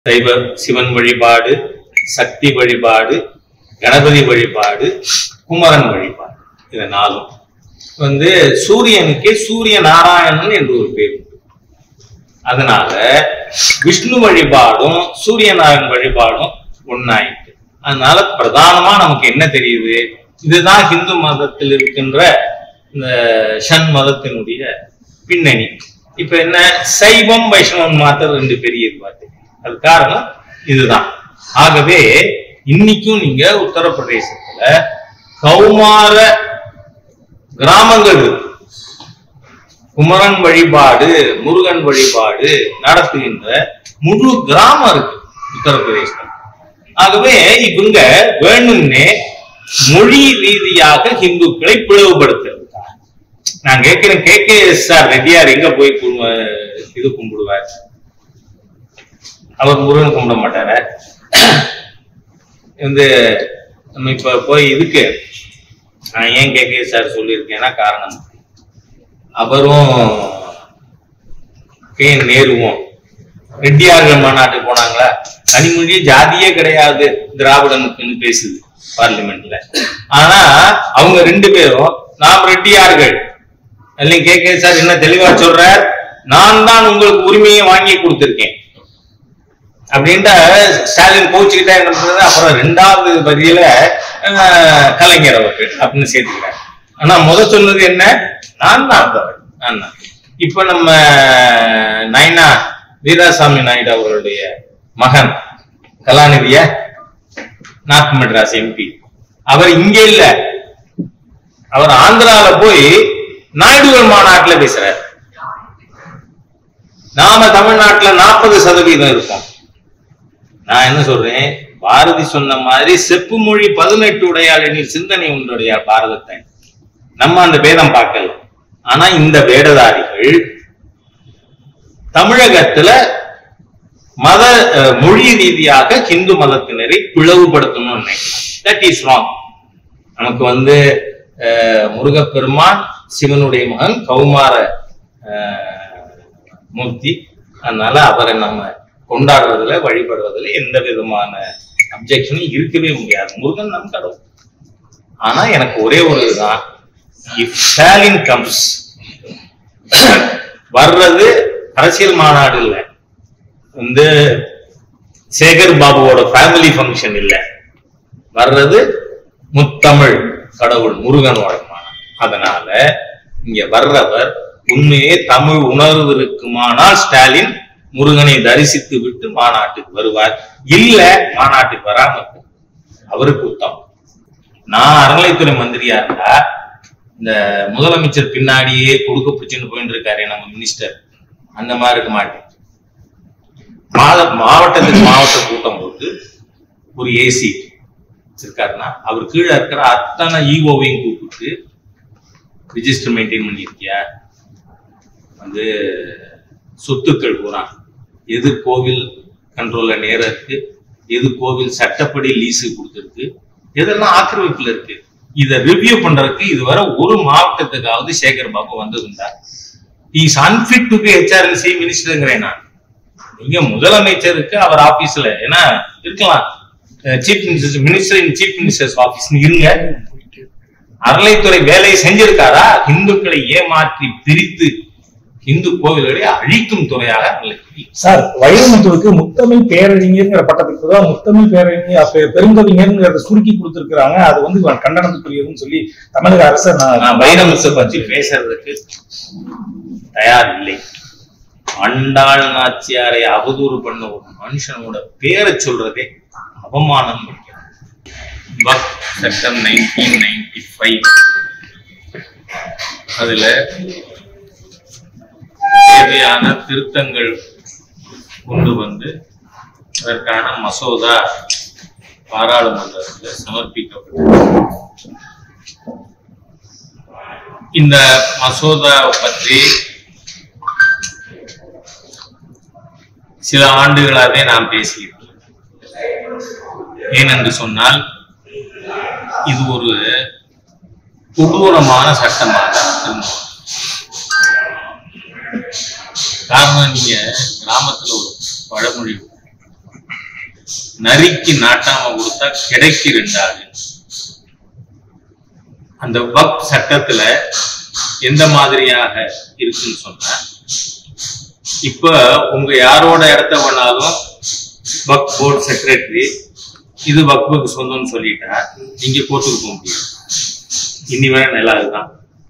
சைவ சிவன் வழிபாடு சக்தி வழிபாடு கணபதி வழிபாடு குமரன் வழிபாடு இது நாலும் வந்து சூரியனுக்கே சூரிய நாராயணன் என்று ஒரு பேர் உண்டு அதனால விஷ்ணு வழிபாடும் சூரிய நாராயணன் வழிபாடும் ஒன்னாயிட்டு அதனால பிரதானமா நமக்கு என்ன தெரியுது இதுதான் ஹிந்து மதத்தில் இருக்கின்ற இந்த ஷண் மதத்தினுடைய பின்னணி இப்ப என்ன சைவம் வைஷ்ணவம் மாத்திரம் ரெண்டு பெரிய பார்த்து அது காரணம் இதுதான் ஆகவே இன்னைக்கும் நீங்க உத்தரப்பிரதேசத்துல கௌமார கிராமங்கள் இருக்கு குமரன் வழிபாடு முருகன் வழிபாடு நடத்துகின்ற முழு கிராமம் இருக்கு உத்தரப்பிரதேசம் ஆகவே இவங்க வேணும்னே மொழி ரீதியாக ஹிந்துக்களை பிளவுபடுத்துறதுக்காக நான் கேட்கிறேன் கே கே சார் ரெட்டியார் எங்க போய் கு- இது கும்பிடுவார் அவர் முருகன் கும்பிட மாட்டார வந்து நம்ம இப்ப போய் இதுக்கு நான் ஏன் கே கே சார் சொல்லியிருக்கேன்னா காரணம் அவரும் கே நேருவும் ரெட்டியார்கள் மாநாட்டுக்கு போனாங்களா கனிமொழி ஜாதியே கிடையாது திராவிடனுக்குன்னு பேசுது பார்லிமெண்ட்ல ஆனா அவங்க ரெண்டு பேரும் நாம் ரெட்டியார்கள் இல்லைங்க கே கே சார் என்ன தெளிவா சொல்ற நான் தான் உங்களுக்கு உரிமையை வாங்கி கொடுத்திருக்கேன் அப்படின்ட்டு ஸ்டாலின் கோச்சுக்கிட்டே இருந்தது அப்புறம் ரெண்டாவது வரியில அஹ், கலைஞர் அவர்கள் அப்படின்னு சேர்த்துக்கிறார் ஆனா முத சொன்னது என்ன நான் தான் வந்தவன். நான் தான் இப்ப நம்ம நைனா வீராசாமி நாயுடு அவர்களுடைய மகன் கலாநிதிய நார்த் மெட்ராஸ் எம்பி அவர் இங்க இல்ல அவர் ஆந்திரால போய் நாயுடுகள் மாநாட்டுல பேசுறார் நாம தமிழ்நாட்டுல நாற்பது சதவீதம் இருக்கோம் நான் என்ன சொல்றேன் பாரதி சொன்ன மாதிரி செப்பு மொழி பதினெட்டு உடையாள் எனில் சிந்தனை உண்டுடையாள் பாரதத்தை நம்ம அந்த பேதம் பார்க்கல ஆனா இந்த வேடதாரிகள் தமிழகத்துல மத அஹ், மொழி ரீதியாக ஹிந்து மதத்தினரை பிளவுபடுத்தணும்னு நினைக்கலாம் தட் இஸ் ராங் நமக்கு வந்து அஹ், முருகப்பெருமான் சிவனுடைய மகன் கௌமார அஹ், மூர்த்தி அதனால அவரை நம்ம கொண்டாடுறதுல வழிபடுறதுல எந்த விதமான அப்ஜெக்ஷனும் இருக்கவே முடியாது முருகன் நம் கடவுள் ஆனா எனக்கு ஒரே ஒரு இதுதான் இஃப் ஸ்டாலின் கம்ஸ் வர்றது அரசியல் மாநாடு இல்ல வந்து சேகர் பாபுவோட ஃபேமிலி ஃபங்க்ஷன் இல்ல வர்றது முத்தமிழ் கடவுள் முருகனோட மாநாடு அதனால இங்க வர்றவர் உண்மையே தமிழ் உணர்வு இருக்குமானால் ஸ்டாலின் முருகனை தரிசித்து விட்டு மாநாட்டுக்கு வருவார் இல்ல மாநாட்டுக்கு வராம இருப்பார். அவருக்கு உத்தம் நான் அறநிலைத்துறை மந்திரியா இருந்தா இந்த முதலமைச்சர் பின்னாடியே கொடுக்க பிடிச்சுன்னு போயிட்டு இருக்காரு நம்ம மினிஸ்டர் அந்த மாதிரி இருக்க மாட்டேன் மாத மாவட்டத்துக்கு மாவட்ட கூட்டம் போட்டு ஒரு ஏசி இருக்காருன்னா அவர் கீழே இருக்கிற அத்தனை ஈஓவையும் கூப்பிட்டு ரிஜிஸ்டர் மெயின்டைன் பண்ணியிருக்கியா வந்து சொத்துக்கள் பூரா எது கோவில் கண்ட்ரோல்ல நேரம் இருக்கு எது கோவில் சட்டப்படி லீஸு கொடுத்துருக்கு எதெல்லாம் ஆக்கிரமிப்புல இருக்கு இத ரிவ்யூ பண்றதுக்கு இதுவரை ஒரு மாவட்டத்துக்காவது சேகர் பாபு வந்ததுண்டா is unfit to be HRNC மினிஸ்டருங்கிறேன் நான் நீங்க முதலமைச்சருக்கு அவர் ஆபீஸ்ல ஏன்னா இருக்கலாம் chief minister minister in chief minister's office இருங்க அறளைத்துறை வேலையை செஞ்சிருக்காரா இந்துக்களை ஏமாற்றி பிரித்து இந்து கோவில்களை அழிக்கும் துறையாக அறநிலைத்துறை சார் வைரமுத்துவுக்கு முத்தமிழ் பேரறிஞர்ங்கிற பட்டத்துக்கு தான் முத்தமிழ் பேரறிஞர் அப்ப பெருங்கவிஞர்ங்கிறத சுருக்கி கொடுத்திருக்கிறாங்க அது வந்து கண்டனத்துக்குரியதுன்னு சொல்லி தமிழக அரசு நான் நான் வைரமுத்தை பற்றி பேசுறதுக்கு தயார் இல்லை அண்டாள் நாச்சியாரை அவதூறு பண்ண ஒரு மனுஷனோட பேரை சொல்றதே அவமானம் பக் சட்டம் நைன்டீன் நைன்டி ஃபைவ் அதுல தேவையான திருத்தங்கள் கொண்டு வந்து அதற்கான மசோதா பாராளுமன்றத்தில் சமர்ப்பிக்கப்பட்டது இந்த மசோதா பற்றி சில ஆண்டுகளாகவே நாம் பேசியிருக்கிறோம் ஏனென்று சொன்னால் இது ஒரு கொடூரமான சட்டமாக இருந்தது. காரணம் நீங்க கிராமத்துல ஒரு பழமொழி உண்டு. நரிக்கு நாட்டாம கொடுத்தா கிடைக்கு ரெண்டாது அந்த வக் சட்டத்துல எந்த மாதிரியாக இருக்குன்னு சொன்னா இப்ப உங்க யாரோட இடத்த வேணாலும் வக் போர்டு செக்ரட்டரி இது வக்புக்கு சொந்தம்னு சொல்லிட்டா நீங்க கோர்ட்டுக்கு போக முடியாது இனி வரை நிலம் அதுதான்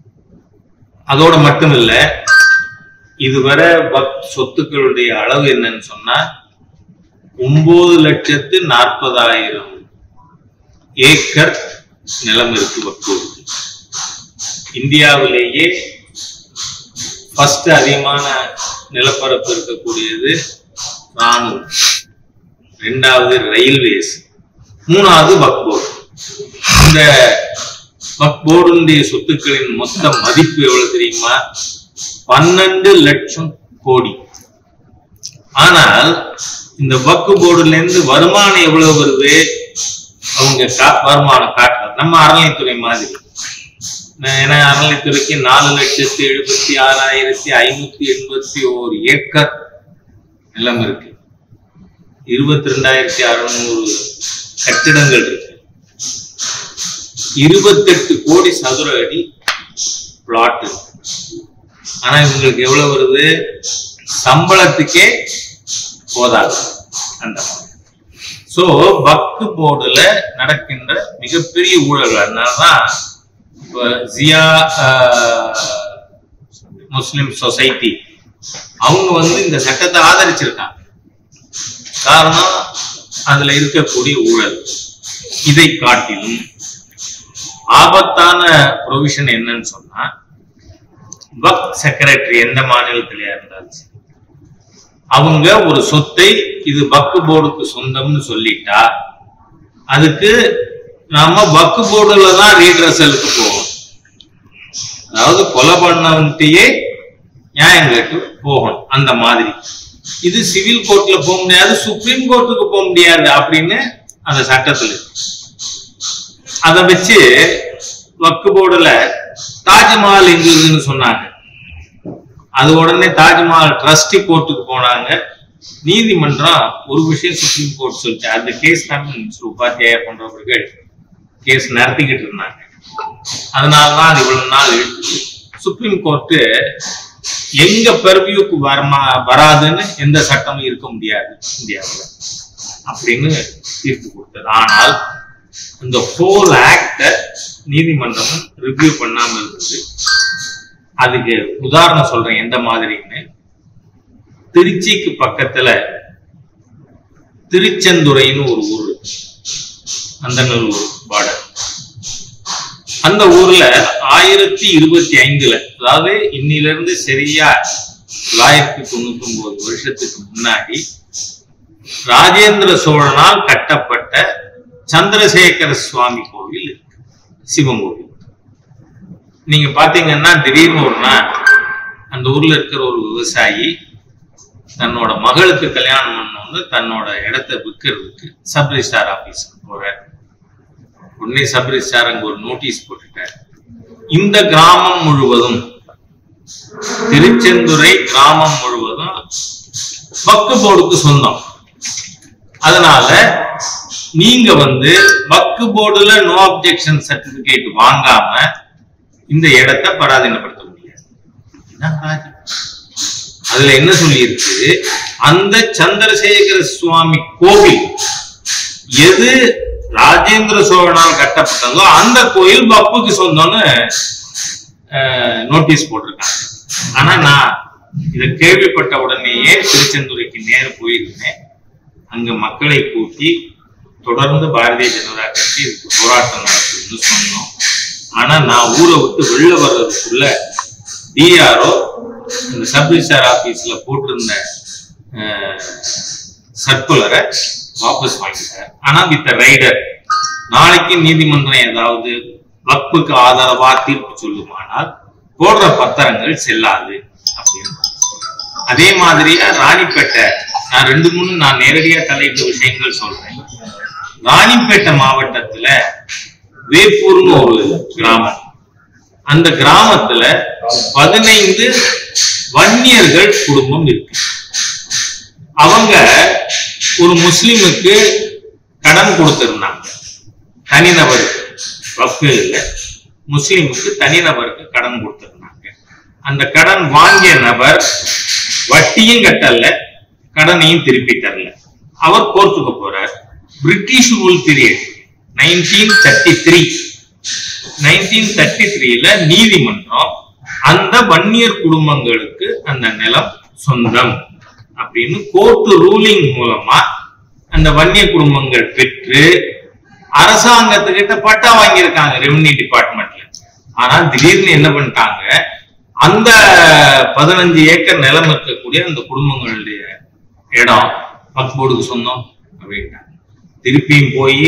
அதோட மட்டும் இல்ல இதுவரை வக் சொத்துக்களுடைய அளவு என்னன்னு சொன்னா ஒன்பது லட்சத்து நாற்பதாயிரம் ஏக்கர் நிலம் இருக்கு வக்போர்டு இந்தியாவிலேயே ஃபர்ஸ்ட் அதிகமான நிலப்பரப்பு இருக்கக்கூடியது ராணுவம் ரெண்டாவது ரயில்வேஸ் மூணாவது வக்போர்டு இந்த வக்போர்டுடைய சொத்துக்களின் மொத்த மதிப்பு எவ்வளவு தெரியுமா பன்னெண்டு லட்சம் கோடி ஆனால் இந்த வக்கு போர்டுல இருந்து வருமானம் எவ்வளவு வருது அவங்க கா- வருமானம் காட்டுறது நம்ம அறநிலைத்துறை மாதிரி நான் ஏன்னா அறநிலைத்துறைக்கு நாலு லட்சத்தி எழுபத்தி ஆறாயிரத்தி ஐநூத்தி எண்பத்தி ஓரு ஏக்கர் நிலம் இருக்கு இருபத்தி ரெண்டாயிரத்தி அறுநூறு கட்டிடங்கள் இருக்கு இருபத்தெட்டு கோடி சதுர அடி பிளாட் ஆனா இவங்களுக்கு எவ்வளவு வருது சம்பளத்துக்கே போதாது அந்த சோ வக்கு போர்டுல நடக்கின்ற மிகப்பெரிய ஊழல் அதனாலதான் இப்ப ஜியா ஆஹ், முஸ்லிம் சொசைட்டி அவங்க வந்து இந்த சட்டத்தை ஆதரிச்சிருக்காங்க காரணம் அதுல இருக்கக்கூடிய ஊழல் இதை காட்டிலும் ஆபத்தான ப்ரொவிஷன் என்னன்னு சொன்னா வக் செக்ரட்டரி எந்த மாநிலத்திலயா இருந்தாலும் சரி, அவங்க ஒரு சொத்தை இது வக்கு போர்டுக்கு சொந்தம்னு சொல்லிட்டா அதுக்கு நாம வக்கு போர்டுல தான் ரீட்ரஸலுக்கு போகணும் அதாவது கொலை பண்ணவன்கிட்டயே நியாயம் கேட்டு போகணும் அந்த மாதிரி இது சிவில் கோர்ட்ல போக முடியாது சுப்ரீம் கோர்ட்டுக்கு போக முடியாது அப்படின்னு அந்த சட்டத்துல இருக்கு அதை வச்சு வக்கு போர்டுல தாஜ்மஹால் எங்க இருக்குன்னு சொன்னாங்க அது உடனே தாஜ்மஹால் ட்ரஸ்டி கோர்ட்டுக்கு போனாங்க நீதிமன்றம் ஒரு விஷயம் சுப்ரீம் கோர்ட் சொல்லிச்சு அந்த கேஸ் தான் மினிஸ்டர் உபாத்தியாயர் போன்றவர்கள் கேஸ் நடத்திக்கிட்டு இருந்தாங்க அதனாலதான் அது இவ்வளவு நாள் இழுத்துச்சு சுப்ரீம் கோர்ட்டு எங்க பெர்வியூக்கு வரமா வராதுன்னு எந்த சட்டமும் இருக்க முடியாது இந்தியாவில் அப்படின்னு தீர்ப்பு கொடுத்தது ஆனால் இந்த ஹோல் ஆக்ட நீதிமன்றமும் ரிவ்யூ பண்ணாம இருந்தது அதுக்கு உதாரணம் சொல்றேன் எந்த மாதிரின்னு திருச்சிக்கு பக்கத்துல திருச்செந்துறைன்னு ஒரு ஊர் இருக்கு. அந்தநல்லூர் பார்டர் அந்த ஊர்ல ஆயிரத்தி இருபத்தி ஐந்துல அதாவது இன்னில இருந்து சரியா தொள்ளாயிரத்தி தொண்ணூத்தி ஒன்பது வருஷத்துக்கு முன்னாடி ராஜேந்திர சோழனால் கட்டப்பட்ட சந்திரசேகர சுவாமி கோவில் இருக்கு சிவன் கோவில் நீங்க பாத்தீங்கன்னா திடீர்னு ஒரு நாள் அந்த ஊர்ல இருக்கிற ஒரு விவசாயி தன்னோட மகளுக்கு கல்யாணம் பண்ணவங்க தன்னோட இடத்தை விற்கிறதுக்கு சப் ரிஜிஸ்டார் ஆபீஸ் போறார் உடனே சப் ரிஜிஸ்டார் அங்க ஒரு நோட்டீஸ் போட்டுட்டார் இந்த கிராமம் முழுவதும் திருச்செந்துறை கிராமம் முழுவதும் வக்கு போர்டுக்கு சொந்தம் அதனால நீங்க வந்து வக்கு போர்டுல நோ அப்ஜெக்ஷன் சர்டிபிகேட் வாங்காம இந்த இடத்தை பராதீனப்படுத்த முடியாது இதான் ராஜ்யம். அதுல என்ன சொல்லியிருக்கு அந்த சந்திரசேகர சுவாமி கோவில் எது ராஜேந்திர சோழனால் கட்டப்பட்டதோ அந்த கோயில் பப்புக்கு சொந்தம்னு நோட்டீஸ் போட்டிருக்காங்க ஆனா நான் இதை கேள்விப்பட்ட உடனேயே திருச்செந்துறைக்கு நேர போயிருந்தேன் அங்க மக்களை கூட்டி தொடர்ந்து பாரதிய ஜனதா கட்சி இதுக்கு போராட்டம் நடத்துன்னு சொன்னோம் ஆனா நான் ஊரை விட்டு வெளில வர்றதுக்குள்ள டிஆர்ஓ இந்த சப் ரிஜிஸ்டார் ஆபீஸ்ல போட்டிருந்த சர்க்குலரை வாபஸ் வாங்கிட்டார் ஆனா வித் ரைடர் நாளைக்கு நீதிமன்றம் ஏதாவது வக்புக்கு ஆதரவா தீர்ப்பு சொல்லுமானால் போடுற பத்திரங்கள் செல்லாது அப்படின்னு அதே மாதிரியா ராணிப்பேட்டை நான் ரெண்டு மூணு நான் நேரடியா தலையிட்ட விஷயங்கள் சொல்றேன் ராணிப்பேட்டை மாவட்டத்துல வேப்பூர்னு ஒரு கிராமம் அந்த கிராமத்துல பதினைந்து வன்னியர்கள் குடும்பம் இருக்கு அவங்க ஒரு முஸ்லிமுக்கு கடன் கொடுத்திருந்தாங்க தனிநபருக்கு வக்கு இல்ல முஸ்லிமுக்கு தனிநபருக்கு கடன் கொடுத்திருந்தாங்க அந்த கடன் வாங்கிய நபர் வட்டியும் கட்டல கடனையும் திருப்பி தரல அவர் கோர்ட்டுக்கு போறார் British rule period nineteen thirty three nineteen thirty த்ரீல நீதிமன்றம் அந்த வன்னியர் குடும்பங்களுக்கு அந்த நிலம் சொந்தம் அப்படின்னு கோர்ட்டு ரூலிங் மூலமா அந்த வன்னிய குடும்பங்கள் பெற்று அரசாங்கத்துக்கிட்ட பட்டா வாங்கியிருக்காங்க ரெவன்யூ டிபார்ட்மெண்ட்ல ஆனா திடீர்னு என்ன பண்ணிட்டாங்க அந்த பதினஞ்சு ஏக்கர் நிலம் இருக்கக்கூடிய அந்த குடும்பங்களுடைய இடம் வக்போர்டுக்கு சொந்தம் அப்படின்ட்டாங்க திருப்பியும் போய்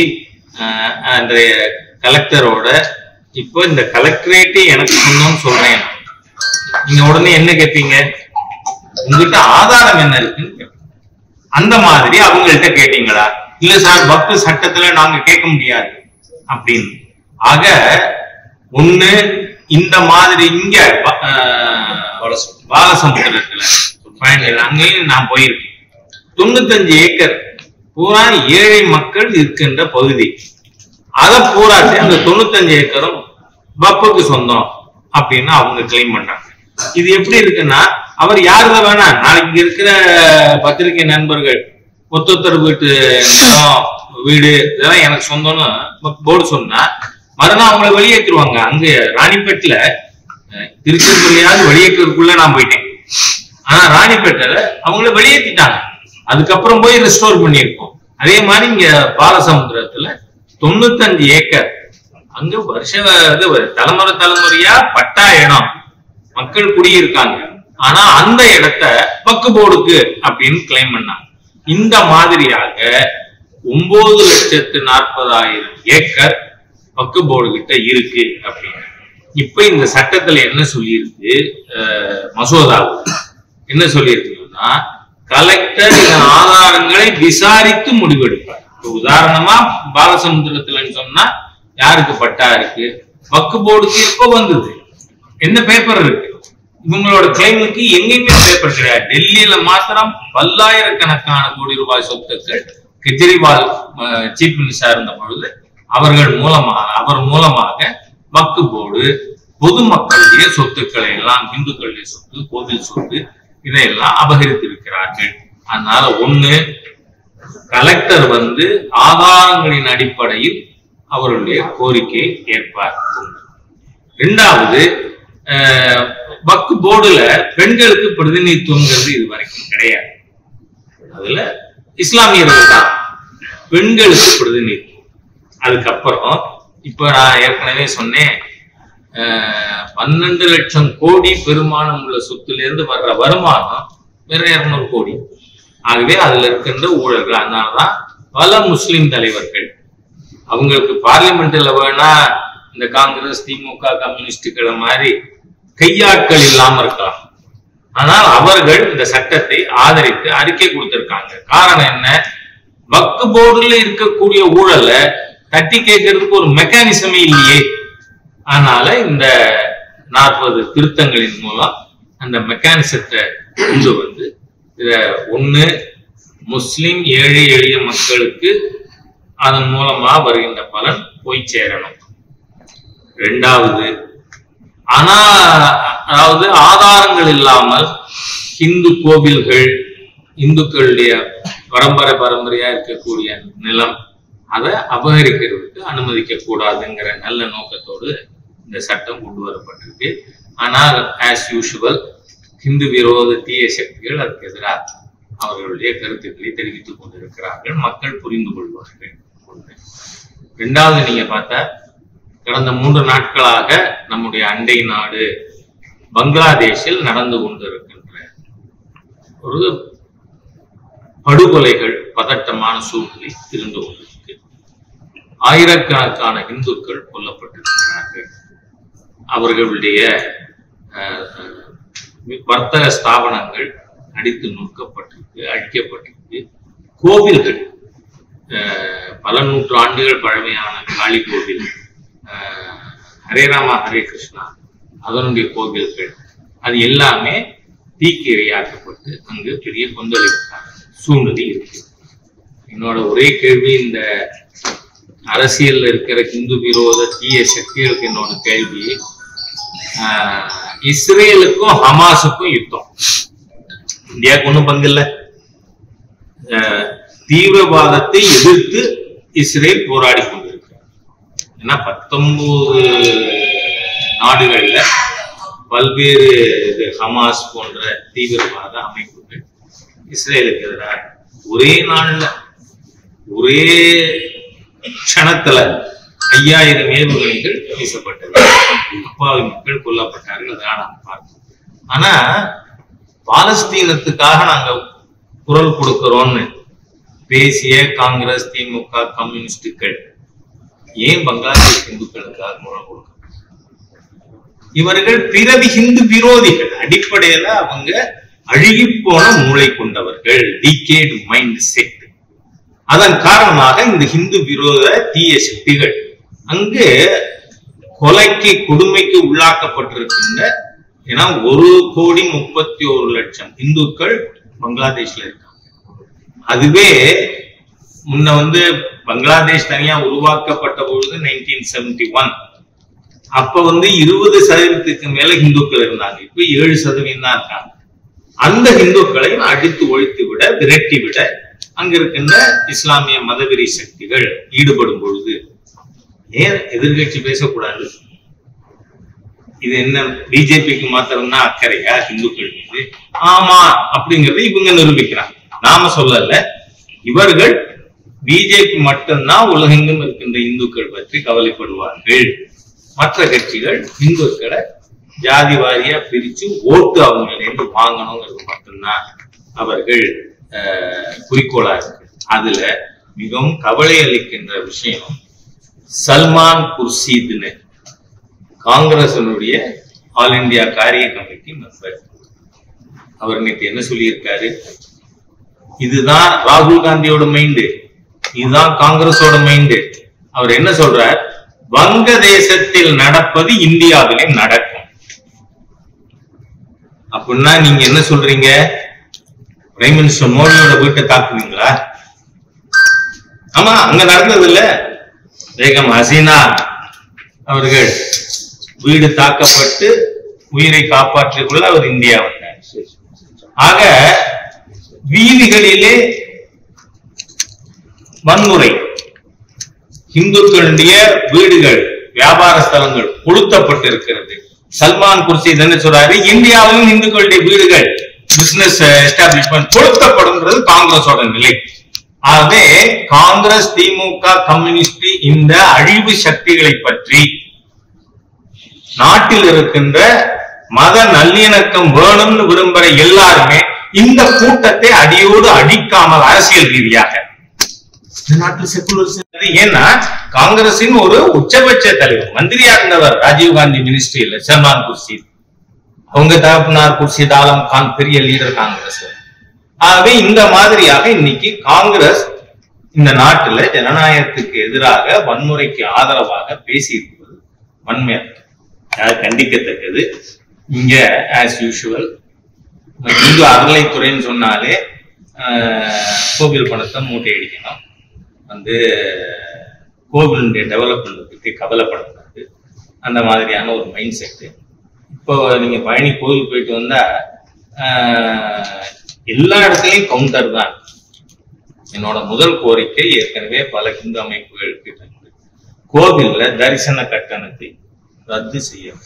அந்த கலெக்டரோட இப்போ இந்த கலெக்டரேட்டே எனக்கு சொந்தம்னு சொல்றேன் நான். நீங்க உடனே என்ன கேட்பீங்க உங்ககிட்ட ஆதாரம் என்ன இருக்குன்னு கேட்பீங்க. அந்த மாதிரி அவங்கள்ட்ட கேட்டீங்களா இல்ல சார் பக்து சட்டத்துல நாங்க கேட்க முடியாது அப்படின்னு ஆக ஒண்ணு இந்த மாதிரி இங்க ப- ஆஹ், பாலசமுத்திரத்துல பயணிகள் அங்கேயும் நான் போயிருக்கேன் தொண்ணூத்தஞ்சு ஏக்கர் பூரா ஏழை மக்கள் இருக்கின்ற பகுதி அதை பூராட்டி அந்த தொண்ணூத்தஞ்சு ஏக்கரும் வப்புக்கு சொந்தம் அப்படின்னு அவங்க கிளைம் பண்றாங்க இது எப்படி இருக்குன்னா அவர் யாருல வேணா நாளைக்கு இருக்கிற பத்திரிகை நண்பர்கள் ஒத்தொத்தர் வீட்டு நிலம் வீடு இதெல்லாம் எனக்கு சொந்தம்னு போர்டு சொன்னா மறுநாள் அவங்கள வெளியேற்றுவாங்க அங்க ராணிப்பேட்டில் திருச்சித்துறையாவது வெளியேற்றுறதுக்குள்ள நான் போயிட்டேன் ஆனா ராணிப்பேட்டையில அவங்கள வெளியேற்றிட்டாங்க அதுக்கப்புறம் போய் ரெஸ்டோர் பண்ணியிருக்கோம் அதே மாதிரி இங்க பாலசமுத்திரத்துல தொண்ணூத்தஞ்சு ஏக்கர் அங்க வருஷ இது ஒரு தலைமுறை தலைமுறையா பட்டா இடம் மக்கள் குடியிருக்காங்க ஆனா அந்த இடத்த பக்கு போர்டுக்கு அப்படின்னு கிளைம் பண்ணாங்க இந்த மாதிரியாக ஒன்பது லட்சத்து நாற்பதாயிரம் ஏக்கர் பக்கு போர்டு கிட்ட இருக்கு அப்படின்னு இப்ப இந்த சட்டத்துல என்ன சொல்லியிருக்கு அஹ், மசோதாவில் என்ன சொல்லியிருக்குன்னா கலெக்டர் இதன் ஆதாரங்களை விசாரித்து முடிவெடுப்பார் இப்ப உதாரணமா பாலசமுத்திரத்துலன்னு சொன்னா யாருக்கு பட்டா இருக்கு வக்கு போர்டுக்கு எப்ப வந்தது என்ன பேப்பர் இருக்கு இவங்களோட கிளைமுக்கு எங்கெங்க பேப்பர் கிடையாது டெல்லியில மாத்திரம் பல்லாயிரக்கணக்கான கோடி ரூபாய் சொத்துக்கள் கெஜ்ரிவால் சீஃப் மினிஸ்டர் இருந்த பொழுது அவர்கள் மூலமாக அவர் மூலமாக வக்கு போர்டு பொதுமக்களுடைய சொத்துக்களை எல்லாம் இந்துக்களுடைய சொத்து கோவில் சொத்து இதையெல்லாம் அபகரித்திருக்கிறார்கள் அதனால ஒண்ணு கலெக்டர் வந்து ஆதாரங்களின் அடிப்படையில் அவருடைய கோரிக்கையை ஏற்பார் ஒண்ணு. இரண்டாவது அஹ், வக்கு போர்டுல பெண்களுக்கு பிரதிநிதித்துவங்கிறது இது வரைக்கும் கிடையாது அதுல இஸ்லாமியர்கள் தான் பெண்களுக்கு பிரதிநிதித்துவம் அதுக்கப்புறம் இப்ப நான் ஏற்கனவே சொன்னேன் அஹ், பன்னெண்டு லட்சம் கோடி பெருமானம் உள்ள சொத்துல இருந்து வர்ற வருமானம் வேற இருநூறு கோடி ஆகவே அதுல இருக்கின்ற ஊழல்கள் அதனாலதான் பல முஸ்லிம் தலைவர்கள் அவங்களுக்கு பார்லிமெண்ட்ல வேணா இந்த காங்கிரஸ் திமுக கம்யூனிஸ்டுகளை மாதிரி கையாட்கள் இல்லாம இருக்கலாம் ஆனால் அவர்கள் இந்த சட்டத்தை ஆதரித்து அறிக்கை கொடுத்திருக்காங்க காரணம் என்ன வக்கு போர்டுல இருக்கக்கூடிய ஊழலை தட்டி கேட்கறதுக்கு ஒரு மெக்கானிசமே இல்லையே அதனால இந்த நாற்பது திருத்தங்களின் மூலம் அந்த மெக்கானிசத்தை கொண்டு வந்து இத ஒண்ணு முஸ்லிம் ஏழை எளிய மக்களுக்கு அதன் மூலமா வருகின்ற பலன் போய் சேரணும் ரெண்டாவது ஆனா அதாவது ஆதாரங்கள் இல்லாமல் இந்து கோவில்கள் இந்துக்களுடைய பரம்பரை பரம்பரையா இருக்கக்கூடிய நிலம் அதை அபகரிக்கிறதுக்கு அனுமதிக்க கூடாதுங்கிற நல்ல நோக்கத்தோடு இந்த சட்டம் கொண்டு வரப்பட்டிருக்கு ஆனால் ஆஸ் யூஷுவல் ஹிந்து விரோத தீய சக்திகள் அதுக்கு எதிராக அவர்களுடைய கருத்துக்களை தெரிவித்துக் கொண்டிருக்கிறார்கள் மக்கள் புரிந்து கொள்வார்கள் ஒன்று. இரண்டாவது நீங்க பார்த்தா கடந்த மூன்று நாட்களாக நம்முடைய அண்டை நாடு பங்களாதேஷில் நடந்து கொண்டிருக்கின்ற ஒரு படுகொலைகள் பதட்டமான சூழ்நிலை இருந்து கொண்டிருக்கு ஆயிரக்கணக்கான இந்துக்கள் கொல்லப்பட்டிருக்கிறார்கள் அவர்களுடைய அஹ், அஹ், வர்த்தக ஸ்தாபனங்கள் அடித்து நுட்கப்பட்டிருக்கு அழிக்கப்பட்டிருக்கு கோவில்கள் அஹ், பல நூற்று ஆண்டுகள் பழமையான காளி கோவில் அஹ், ஹரே ராமா ஹரே கிருஷ்ணா அதனுடைய கோவில்கள் அது எல்லாமே தீக்கு இரையாக்கப்பட்டு அங்கு பெரிய கொந்தளிப்பான சூழ்நிலை இருக்கு என்னோட ஒரே கேள்வி இந்த அரசியல்ல இருக்கிற இந்து விரோத தீய சக்திகளுக்கு என்னோட கேள்வி ஆஹ், இஸ்ரேலுக்கும் ஹமாஸுக்கும் யுத்தம் இந்தியாவுக்கு ஒண்ணும் பங்கு இல்ல ஆஹ், தீவிரவாதத்தை எதிர்த்து இஸ்ரேல் போராடி கொண்டிருக்கிறார் ஏன்னா பத்தொன்பது நாடுகள்ல பல்வேறு இது ஹமாஸ் போன்ற தீவிரவாத அமைப்புகள் இஸ்ரேலுக்கு எதிராக ஒரே நாள்ல ஒரே க்ஷணத்துல ஐயாயிரம் ஏவுகணைகள் வீசப்பட்டது அப்பாவி மக்கள் கொல்லப்பட்டார்கள் அதான் நாம் பார்த்தோம் ஆனா பாலஸ்தீனத்துக்காக நாங்க குரல் கொடுக்கிறோம்னு பேசிய காங்கிரஸ் திமுக கம்யூனிஸ்டுகள் ஏன் பங்களாதேஷ் இந்துக்களுக்காக குரல் கொடுக்கணும் இவர்கள் பிறவி ஹிந்து விரோதிகள் அடிப்படையில அவங்க அழுகி போன மூளை கொண்டவர்கள் டிகேட் மைண்ட் செட் அதன் காரணமாக இந்த ஹிந்து விரோத தீய சக்திகள் அங்கு கொலைக்கு கொடுமைக்கு உள்ளாக்கப்பட்டிருக்கின்ற ஏன்னா ஒரு கோடி முப்பத்தி ஒரு லட்சம் இந்துக்கள் பங்களாதேஷ்ல இருக்காங்க அதுவே முன்ன வந்து பங்களாதேஷ் தனியா உருவாக்கப்பட்ட பொழுது நைன்டீன் செவன்டி ஒன் அப்ப வந்து இருபது சதவீதத்துக்கு மேல இந்துக்கள் இருந்தாங்க இப்ப ஏழு சதவீதம் தான் இருக்காங்க அந்த இந்துக்களை அடித்து ஒழித்து விட விரட்டி விட அங்க இருக்கின்ற இஸ்லாமிய மதவெறி சக்திகள் ஈடுபடும் பொழுது ஏன் எதிர்கட்சி பேசக்கூடாது இது என்ன பிஜேபிக்கு மாத்திரம்தான் அக்கறையா இந்துக்கள் மீது ஆமா அப்படிங்கறத இவங்க நிரூபிக்கிறாங்க நாம சொல்லல இவர்கள் பிஜேபி மட்டும்தான் உலகெங்கும் இருக்கின்ற இந்துக்கள் பற்றி கவலைப்படுவார்கள் மற்ற கட்சிகள் இந்துக்களை ஜாதி வாரியா பிரிச்சு ஓட்டு அவங்களிருந்து வாங்கணுங்கிறது மட்டும்தான் அவர்கள் அஹ், குறிக்கோளா இருக்கு அதுல மிகவும் கவலை அளிக்கின்ற விஷயம் சல்மான் குர்ஷீத்னு காங்கிரசனுடைய ஆல் இந்தியா காரிய கமிட்டி மெம்பர் அவர் நேற்று என்ன சொல்லியிருக்காரு இதுதான் ராகுல் காந்தியோட மைண்டு இதுதான் காங்கிரஸோட மைண்டு அவர் என்ன சொல்றார் வங்கதேசத்தில் நடப்பது இந்தியாவிலே நடக்கும் அப்படின்னா நீங்க என்ன சொல்றீங்க பிரைம் மினிஸ்டர் மோடியோட வீட்டை தாக்குவீங்களா ஆமா அங்க நடந்தது இல்ல பேகம் ஹசீனா அவர்கள் வீடு தாக்கப்பட்டு உயிரை காப்பாற்றிக் கொள்ள அவர் இந்தியா வந்தார் ஆக வீதிகளிலே வன்முறை இந்துக்களுடைய வீடுகள் வியாபார ஸ்தலங்கள் கொளுத்தப்பட்டிருக்கிறது சல்மான் குர்ஷித் என்ன சொல்றாரு இந்தியாவிலும் இந்துக்களுடைய வீடுகள் பிசினஸ் எஸ்டாப்ளிஷ்மெண்ட் கொளுத்தப்படும்ன்றது காங்கிரஸோட நிலை ஆகவே காங்கிரஸ் திமுக கம்யூனிஸ்ட் இந்த அழிவு சக்திகளை பற்றி நாட்டில் இருக்கின்ற மத நல்லிணக்கம் வேணும்னு விரும்புற எல்லாருமே இந்த கூட்டத்தை அடியோடு அடிக்காமல் அரசியல் ரீதியாக இந்த நாட்டில் செக்குலர் ஏன்னா காங்கிரசின் ஒரு உச்சபட்ச தலைவர் மந்திரியா இருந்தவர் ராஜீவ்காந்தி மினிஸ்ட்ரியில சல்மான் குர்ஷித் அவங்க தகப்பனார் குர்ஷித் ஆலம் கான் பெரிய லீடர் காங்கிரஸ் ஆகவே இந்த மாதிரியாக இன்னைக்கு காங்கிரஸ் இந்த நாட்டுல ஜனநாயகத்துக்கு எதிராக வன்முறைக்கு ஆதரவாக பேசியிருப்பது வன்மை அது கண்டிக்கத்தக்கது இங்க ஆஸ் யூஷுவல் இந்து அறநிலைத்துறைன்னு சொன்னாலே ஆஹ், கோவில் பணத்தை மூட்டை அடிக்கணும் வந்து கோவிலுடைய டெவலப்மெண்ட் பத்தி கவலைப்படக்கூடாது அந்த மாதிரியான ஒரு மைண்ட் செட்டு இப்போ நீங்க பழனி கோவில் போயிட்டு வந்தா ஆஹ், எல்லா இடத்துலயும் கவுண்டர் தான் என்னோட முதல் கோரிக்கை ஏற்கனவே பல இந்து அமைப்புகளுக்கு இருக்கு. கோவில்ல தரிசன கட்டணத்தை ரத்து செய்யணும்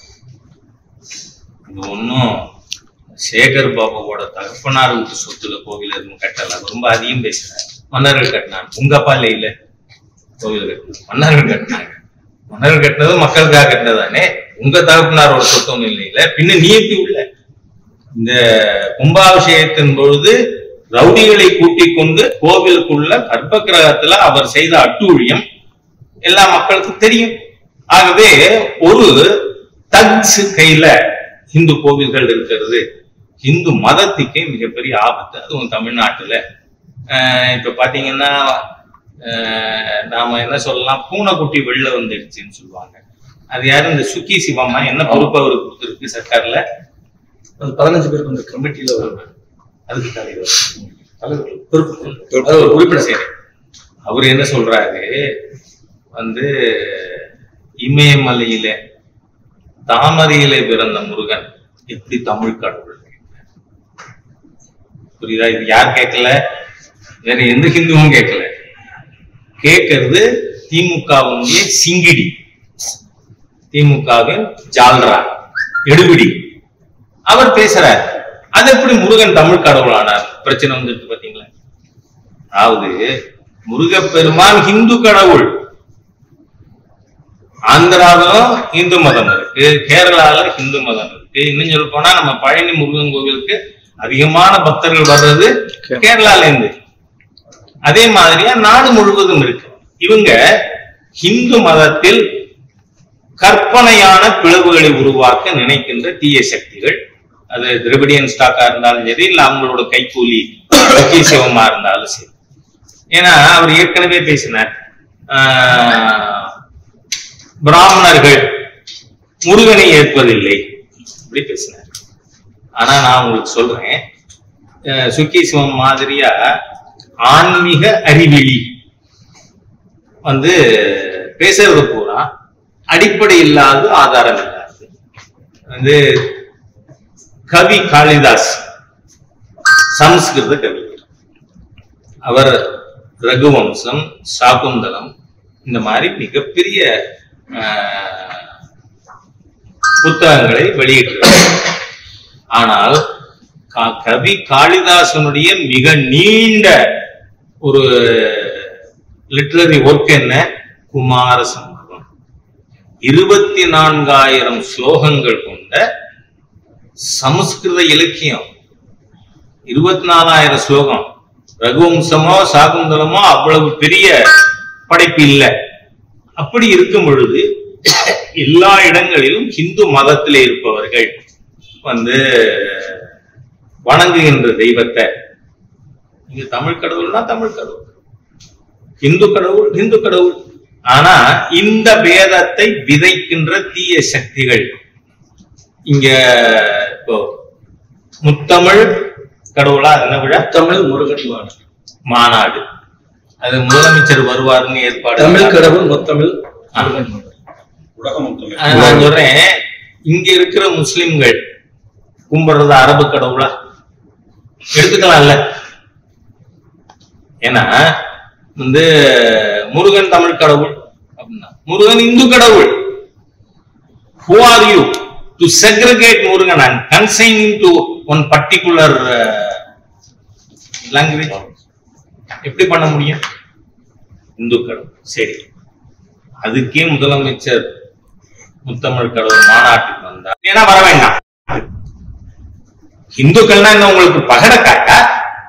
இது ஒன்றும் சேகர் பாபுவோட தகப்பனார் வீட்டு சொத்துல கோவில் எதுவும் கட்டல அவர் ரொம்ப அதிகம் பேசுறாரு மன்னர்கள் கட்டினாங்க உங்க அப்பா இல்ல இல்ல கோவில் கட்டினாங்க மன்னர்கள் கட்டினாங்க மன்னர்கள் கட்டினது மக்களுக்காக கட்டினதானே உங்க தகப்பனாரோட சொத்து ஒண்ணும் இல்லை இல்ல பின்ன நீ எப்படி உள்ள இந்த கும்பாபிஷேகத்தின் பொழுது ரவுடிகளை கூட்டிக் கொண்டு கோவிலுக்குள்ள கர்ப்ப கிரகத்துல அவர் செய்த அட்டூழியம் எல்லா மக்களுக்கும் தெரியும் ஆகவே ஒரு தக்ஸ் கையில இந்து கோவில்கள் இருக்கிறது இந்து மதத்துக்கே மிகப்பெரிய ஆபத்து அதுவும் தமிழ்நாட்டுல ஆஹ் இப்ப பாத்தீங்கன்னா ஆஹ் நாம என்ன சொல்லலாம் பூனைக்குட்டி வெளில வந்துடுச்சுன்னு சொல்லுவாங்க அது யாரு இந்த சுக்கி சிவம்மா என்ன பொறுப்பு அவருக்கு கொடுத்துருக்கு சர்க்கார்ல அது பதினஞ்சு பேருக்கு வந்து கமிட்டியில அதுக்கு தலைவர் தலைவர் பொறுப்பு அது ஒரு உறுப்பினர் செய்யறேன் அவர் என்ன சொல்றாரு வந்து இமயமலையில தாமரையிலே பிறந்த முருகன் எப்படி தமிழ் கடவுள் புரியுதா இது யார் கேட்கல வேற எந்த ஹிந்துவும் கேட்கல கேட்கறது திமுகவுடைய சிங்கிடி திமுகவின் ஜால்ரா எடுபிடி அவர் பேசுறார் அது எப்படி முருகன் தமிழ் கடவுளானார் பிரச்சனை வந்துட்டு பாத்தீங்களா அதாவது முருகப்பெருமான் ஹிந்து கடவுள் ஆந்திராவிலும் இந்து மதம் இருக்கு கேரளால ஹிந்து மதம் இருக்கு இன்னும் சொல்ல போனா நம்ம பழனி முருகன் கோவிலுக்கு அதிகமான பக்தர்கள் வர்றது கேரளால இருந்து அதே மாதிரியா நாடு முழுவதும் இருக்கு இவங்க ஹிந்து மதத்தில் கற்பனையான பிளவுகளை உருவாக்க நினைக்கின்ற தீய சக்திகள் அது திரவிடியன் ஸ்டாக்கா இருந்தாலும் சரி இல்ல அவங்களோட கைக்கூலி சிவமா இருந்தாலும் சரி ஏன்னா அவர் ஏற்கனவே பேசினார் ஆஹ், பிராமணர்கள் முருகனை ஏற்பதில்லை அப்படி பேசினார் ஆனா நான் உங்களுக்கு சொல்றேன் அஹ், சுக்கி சிவம் மாதிரியா ஆன்மீக அறிவிலி வந்து பேசுறது பூரா அடிப்படை இல்லாத ஆதாரம் இல்லாது வந்து கவி காளிதாஸ் சமஸ்கிருத கவிஞர் அவர் ரகுவம்சம் சாகுந்தலம் இந்த மாதிரி மிகப்பெரிய ஆஹ், புத்தகங்களை வெளியிட்டிருக்கிறார் ஆனால் கா- கவி காளிதாசனுடைய மிக நீண்ட ஒரு லிட்ரரி ஒர்க் என்ன குமார சம்பவம் இருபத்தி நான்காயிரம் ஸ்லோகங்கள் கொண்ட சமஸ்கிருத இலக்கியம் இருபத்தி நாலாயிரம் ஸ்லோகம் ரகுவம்சமோ சாகுந்தலமோ அவ்வளவு பெரிய படைப்பு இல்லை அப்படி இருக்கும் பொழுது எல்லா இடங்களிலும் இந்து மதத்திலே இருப்பவர்கள் வந்து வணங்குகின்ற தெய்வத்தை இங்க தமிழ் கடவுள்னா தமிழ் கடவுள் இந்து கடவுள் இந்து கடவுள் ஆனா இந்த பேதத்தை விதைக்கின்ற தீய சக்திகள் இங்க இப்போ முத்தமிழ் கடவுளா அது என்ன விழா தமிழ் முருகன் மாடு மாநாடு அது முதலமைச்சர் வருவாருன்னு ஏற்பாடு தமிழ் கடவுள் முத்தமிழ் ஆ. முருகன் மாடு உலகம் ஆஹ் நான் சொல்றேன் இங்க இருக்கிற முஸ்லிம்கள் கும்பிடுறது அரபு கடவுளா எடுத்துக்கலாம்ல ஏன்னா வந்து முருகன் தமிழ் கடவுள் அப்படின்னா முருகன் இந்து கடவுள் who are you to segregate Murugan and consign him to one particular uh, language எப்படி பண்ண முடியும் இந்து கடவுள் சரி அதுக்கே முதலமைச்சர் முத்தமிழ் கடவுள் மாநாட்டுக்கு வந்தார் ஏன்னா வர வேண்டாம் இந்துக்கள்னா என்ன உங்களுக்கு பகட காட்டா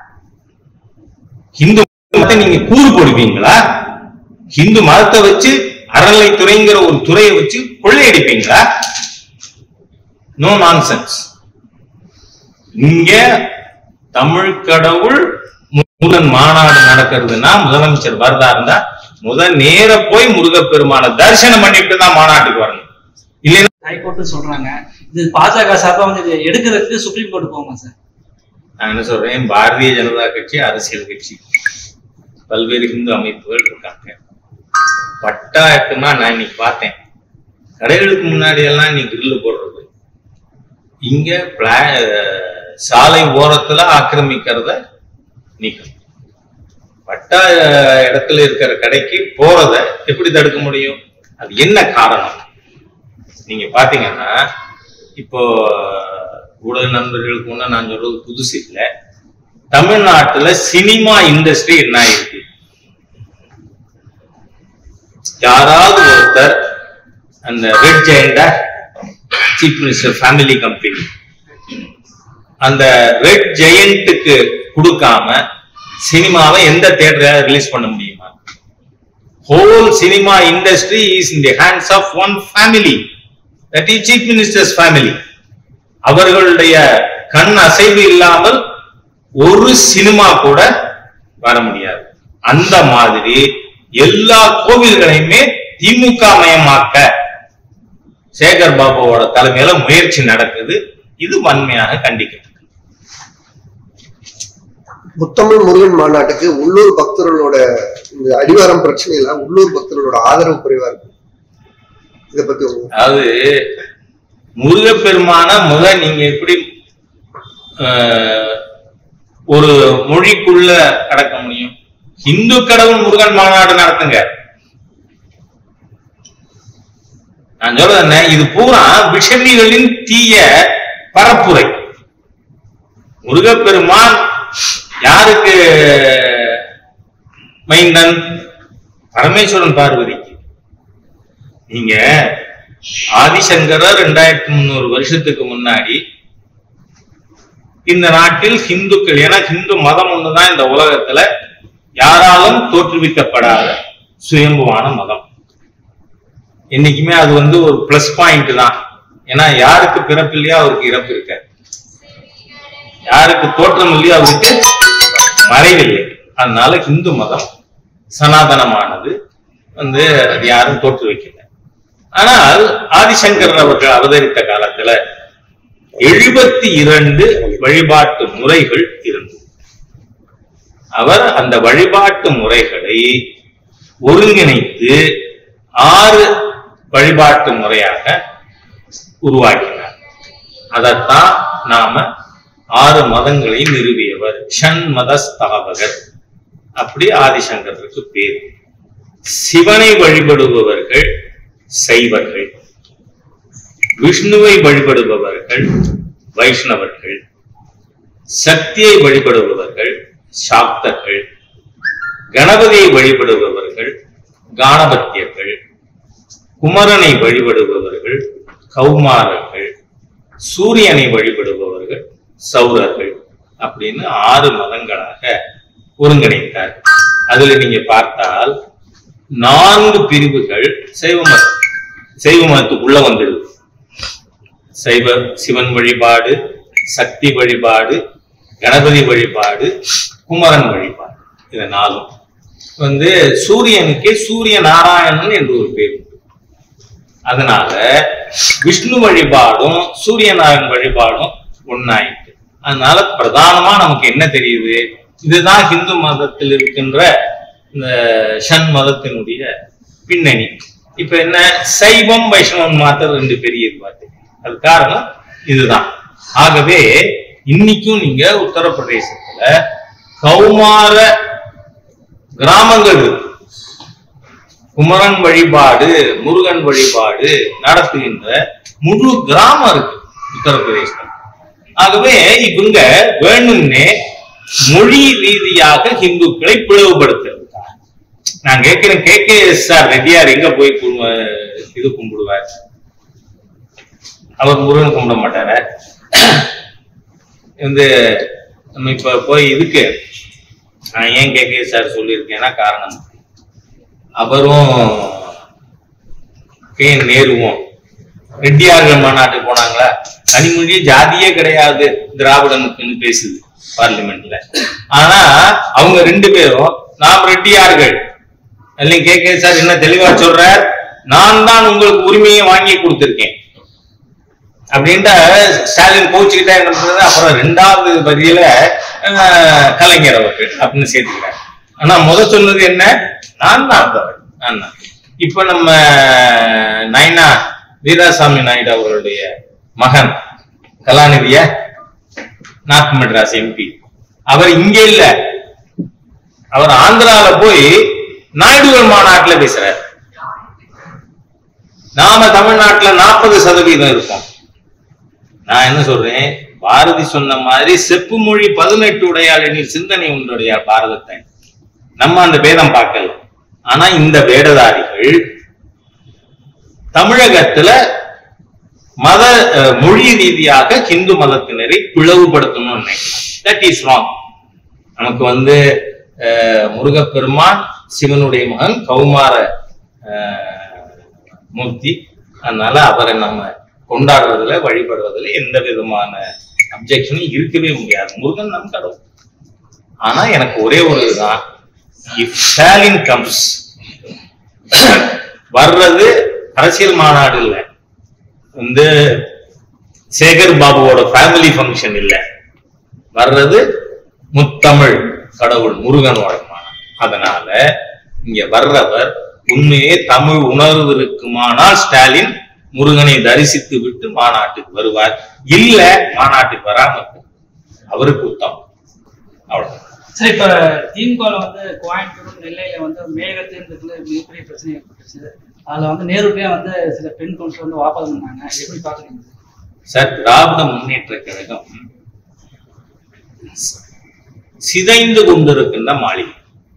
இந்து மதத்தை நீங்க கூறு போடுவீங்களா இந்து மதத்தை வச்சு அறநிலைத்துறைங்கிற ஒரு துறையை வச்சு கொள்ளையடிப்பீங்களா நோ நான்சென்ஸ் இங்க தமிழ் கடவுள் முருகன் மாநாடு நடக்கிறதுனா முதலமைச்சர் வரதா இருந்தா முதல் நேர போய் முருகப்பெருமான தரிசனம் பண்ணிட்டு தான் மாநாட்டுக்கு வரணும் இல்லைன்னா ஹைகோர்ட் சொல்றாங்க இது பாஜக சார்பா வந்து இது எடுக்கிறதுக்கு சுப்ரீம் கோர்ட் போகுமா சார் நான் என்ன சொல்றேன் பாரதிய ஜனதா கட்சி அரசியல் கட்சி பல்வேறு இந்து அமைப்புகள் இருக்காங்க பட்டாயத்துமா நான் இன்னைக்கு பார்த்தேன் கடைகளுக்கு முன்னாடி எல்லாம் நீ கிரில்லு போடுறது இங்க பிளா சாலை ஓரத்துல ஆக்கிரமிக்கிறத நீக்கணும் பட்டா அஹ், இடத்துல இருக்கிற கடைக்கு போறத எப்படி தடுக்க முடியும் அது என்ன காரணம் நீங்க பாத்தீங்கன்னா இப்போ ஊடக நண்பர்களுக்கு ஒண்ணு நான் சொல்றது புதுசு இல்லை தமிழ்நாட்டுல சினிமா இண்டஸ்ட்ரி என்ன ஆயிருக்கு யாராவது ஒருத்தர் அந்த ரெட் ஜெயண்டா சீஃப் மினிஸ்டர் ஃபேமிலி கம்பெனி அந்த ரெட் ஜெயண்ட்டுக்கு கொடுக்காம சினிமாவை எந்த தியேட்டர்ல ரிலீஸ் பண்ண முடியுமா whole cinema industry is in the hands of one family that is chief minister's family அவர்களுடைய கண் அசைவு இல்லாமல் ஒரு சினிமா கூட வர முடியாது அந்த மாதிரி எல்லா கோவில்களையுமே திமுக மயமாக்க சேகர் பாபுவோட தலைமையில முயற்சி நடக்குது இது வன்மையாக கண்டிக்கிறது முத்தமிழ் முருகன் மாநாட்டுக்கு உள்ளூர் பக்தர்களோட இந்த அடிவாரம் பிரச்சனையில உள்ளூர் பக்தர்களோட ஆதரவு குறைவா இருக்கு இத பத்தி உங்க அதாவது முருகப்பெருமான முத நீங்க எப்படி ஆஹ், ஒரு மொழிக்குள்ள அடக்க முடியும் இந்து கடவுள் முருகன் மாநாடு நடத்துங்க நான் சொல்றது என்ன இது பூரா விஷமிகளின் தீய பரப்புரை முருகப்பெருமான் யாருக்கு மைந்தன் பரமேஸ்வரன் பார்வதிக்கு நீங்க ஆதிசங்கரர் ரெண்டாயிரத்தி முந்நூறு வருஷத்துக்கு முன்னாடி இந்த நாட்டில் ஹிந்துக்கள் ஏன்னா ஹிந்து மதம் ஒண்ணுதான் இந்த உலகத்துல யாராலும் தோற்றுவிக்கப்படாத சுயம்புவான மதம் என்னைக்குமே அது வந்து ஒரு பிளஸ் பாயிண்ட் தான் ஏன்னா யாருக்கு பிறப்பு இல்லையோ அவருக்கு இறப்பு இருக்க யாருக்கு தோற்றம் இல்லையோ அவருக்கு மறைவில்லை அதனால ஹிந்து மதம் சனாதனமானது வந்து அது யாரும் தோற்று வைக்கல ஆனால் ஆதிசங்கர் அவர்கள் அவதரித்த காலத்துல எழுபத்தி இரண்டு வழிபாட்டு முறைகள் இருந்தது அவர் அந்த வழிபாட்டு முறைகளை ஒருங்கிணைத்து ஆறு வழிபாட்டு முறையாக உருவாக்கினார் அதைத்தான் நாம ஆறு மதங்களை நிறுவியவர் ஷண் மத ஸ்தாபகர் அப்படி ஆதிசங்கருக்கு பேர் சிவனை வழிபடுபவர்கள் சைவர்கள் விஷ்ணுவை வழிபடுபவர்கள் வைஷ்ணவர்கள் சக்தியை வழிபடுபவர்கள் சாக்தர்கள் கணபதியை வழிபடுபவர்கள் கானபத்தியர்கள் குமரனை வழிபடுபவர்கள் கௌமாரர்கள் சூரியனை வழிபடுபவர்கள் சௌரர்கள் அப்படின்னு ஆறு மதங்களாக ஒருங்கிணைத்தார் அதுல நீங்க பார்த்தால் நான்கு பிரிவுகள் சைவ மதம் சைவ மதத்துக்குள்ள வந்துடுது சைவ சிவன் வழிபாடு சக்தி வழிபாடு கணபதி வழிபாடு குமரன் வழிபாடு இது நாலும் வந்து சூரியனுக்கே சூரிய நாராயணன் என்று ஒரு பேர் உண்டு அதனால விஷ்ணு வழிபாடும் சூரிய நாராயணன் வழிபாடும் ஒன்னாயிட்டு அதனால பிரதானமா நமக்கு என்ன தெரியுது இதுதான் ஹிந்து மதத்தில் இருக்கின்ற இந்த ஷண் மதத்தினுடைய பின்னணி இப்ப என்ன சைவம் வைஷ்ணவம் மாத்திரம் ரெண்டு பெரிய பார்த்து அது காரணம் இதுதான் ஆகவே இன்னைக்கும் நீங்க உத்தரப்பிரதேசத்துல கௌமார கிராமங்கள் இருக்கு குமரன் வழிபாடு முருகன் வழிபாடு நடத்துகின்ற முழு கிராமம் இருக்கு உத்தரப்பிரதேசம் ஆகவே இவங்க வேணும்னே மொழி ரீதியாக ஹிந்துக்களை பிளவுபடுத்துறதுக்காக நான் கேட்கிறேன் கே கே சார் ரெட்டியார் எங்க போய் கு- இது கும்பிடுவார் அவர் முருகன் கும்பிட மாட்டார வந்து நம்ம இப்ப போய் இதுக்கு நான் ஏன் கே கே சார் சொல்லியிருக்கேன்னா காரணம் அவரும் கே என் நேருவும் ரெட்டியார்கள் மாநாட்டுக்கு போனாங்களா கனிமொழி ஜாதியே கிடையாது திராவிடனுக்குன்னு பேசுது பார்லிமெண்ட்ல ஆனா அவங்க ரெண்டு பேரும் நாம் ரெட்டியார்கள் இல்லைங்க கே கே சார் என்ன தெளிவா சொல்றார் நான் தான் உங்களுக்கு உரிமையை வாங்கி கொடுத்திருக்கேன் அப்படின்ட்டு ஸ்டாலின் கோச்சுக்கிட்டே இருந்தது அப்புறம் ரெண்டாவது வரியில அஹ், கலைஞர் அவர்கள் அப்படின்னு சேர்த்துக்கிறார் ஆனா முத சொன்னது என்ன நான் தான் வந்தவர். நான் தான் இப்ப நம்ம நைனா வீராசாமி நாயுடு அவர்களுடைய மகன் கலாநிதிய நார்த் மெட்ராஸ் எம்பி அவர் இங்க இல்ல அவர் ஆந்திரால போய் நாயுடுகள் மாநாட்டுல பேசுறார் நாம தமிழ்நாட்டுல நாற்பது சதவீதம் இருக்கோம் நான் என்ன சொல்றேன் பாரதி சொன்ன மாதிரி செப்பு மொழி பதினெட்டு உடையாள் எனில் சிந்தனை உண்டுடையாள் பாரதத்தை நம்ம அந்த பேதம் பார்க்கல ஆனா இந்த வேடதாரிகள் தமிழகத்துல மத அஹ், மொழி ரீதியாக ஹிந்து மதத்தினரை பிளவுபடுத்தணும்னு நினைக்கலாம் தட் இஸ் ராங் நமக்கு வந்து அஹ், முருகப்பெருமான் சிவனுடைய மகன் கௌமார அஹ், மூர்த்தி அதனால அவரை நம்ம கொண்டாடுறதுல வழிபடுறதுல எந்த விதமான அப்ஜெக்ஷனும் இருக்கவே முடியாது முருகன் நம் கடவுள் ஆனா எனக்கு ஒரே ஒரு இதுதான் இஃப் ஸ்டாலின் கம்ஸ் வர்றது அரசியல் மாநாடு இல்ல வந்து சேகர் பாபுவோட ஃபேமிலி ஃபங்க்ஷன் இல்ல வர்றது முத்தமிழ் கடவுள் முருகனோட மாநாடு அதனால இங்க வர்றவர் உண்மையே தமிழ் உணர்வு இருக்குமானால் ஸ்டாலின் முருகனை தரிசித்து விட்டு மாநாட்டுக்கு வருவார் இல்ல மாநாட்டுக்கு வராம இருப்பார். அவருக்கு உத்தம் அவ்வளவு சரி இப்ப திமுக ல வந்து கோயம்புத்தூர் நெல்லையில வந்து மேகத்தேர்ந்ததுல மிகப்பெரிய பிரச்சனை ஏற்பட்டுச்சு அதுல வந்து நேருக்கே வந்து சில பெண் கவுன்சிலர் வந்து வாபஸ் பண்ணாங்க எப்படி பாக்குறீங்க சார் திராவிட முன்னேற்ற கழகம் சிதைந்து கொண்டிருக்கின்ற மாளிகை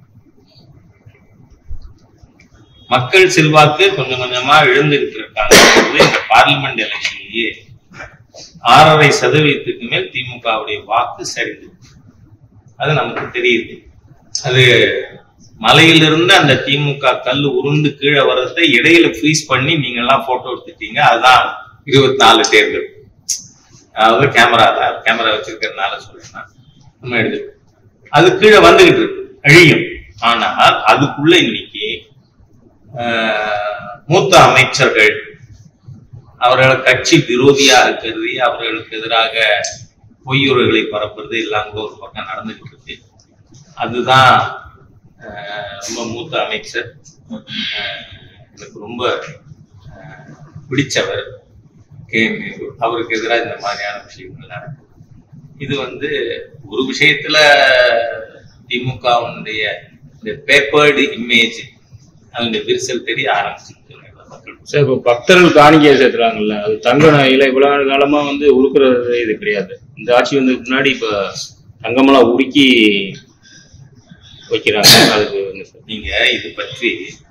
மக்கள் செல்வாக்கு கொஞ்சம் கொஞ்சமா இழந்துகிட்டு இருக்காங்க இந்த பார்லிமெண்ட் எலெக்ஷன்லயே ஆறரை சதவீதத்துக்கு மேல் திமுகவுடைய வாக்கு சரிந்து அது நமக்கு தெரியுது அது மலையிலிருந்து அந்த திமுக கல் உருண்டு கீழே வர்றதை இடையில ஃப்ரீஸ் பண்ணி நீங்க எல்லாம் போட்டோ எடுத்துட்டீங்க அதுதான் இருபத்தி நாலு தேர்தல் அதாவது கேமரா தான் கேமரா வச்சிருக்கிறதுனால சொல்றேன் நம்ம எடுத்து அது கீழே வந்துகிட்டு இருக்கு அழியும் ஆனால் அதுக்குள்ள இன்னைக்கு ஆஹ், மூத்த அமைச்சர்கள் அவர்கள் கட்சி விரோதியாக கருதி அவர்களுக்கு எதிராக பொய்யுரைகளை பரப்புறது எல்லாம் கூட ஒரு பக்கம் நடந்துகிட்டு இருக்கு அதுதான் ஆஹ், ரொம்ப மூத்த அமைச்சர் ஆஹ், எனக்கு ரொம்ப ஆஹ், பிடிச்சவர் கே நேரு அவருக்கு எதிராக இந்த மாதிரியான விஷயங்கள் நடக்குது இது வந்து ஒரு விஷயத்துல திமுகவுடைய இந்த பேப்பர்டு இமேஜ் அதனுடைய விரிசல் தெரிய ஆரம்பிச்சிருக்கு மக்கள் சார் இப்போ பக்தர்கள் காணிக்கையை சேர்த்துறாங்கல்ல அது தங்க நகையில இவ்வளவு காலமா வந்து உருக்குறது இது கிடையாது இந்த ஆட்சி வந்ததுக்கு முன்னாடி இப்ப தங்கமெல்லாம் உருக்கி வைக்கிறாங்க அதுக்கு வந்து சார் நீங்க இது பற்றி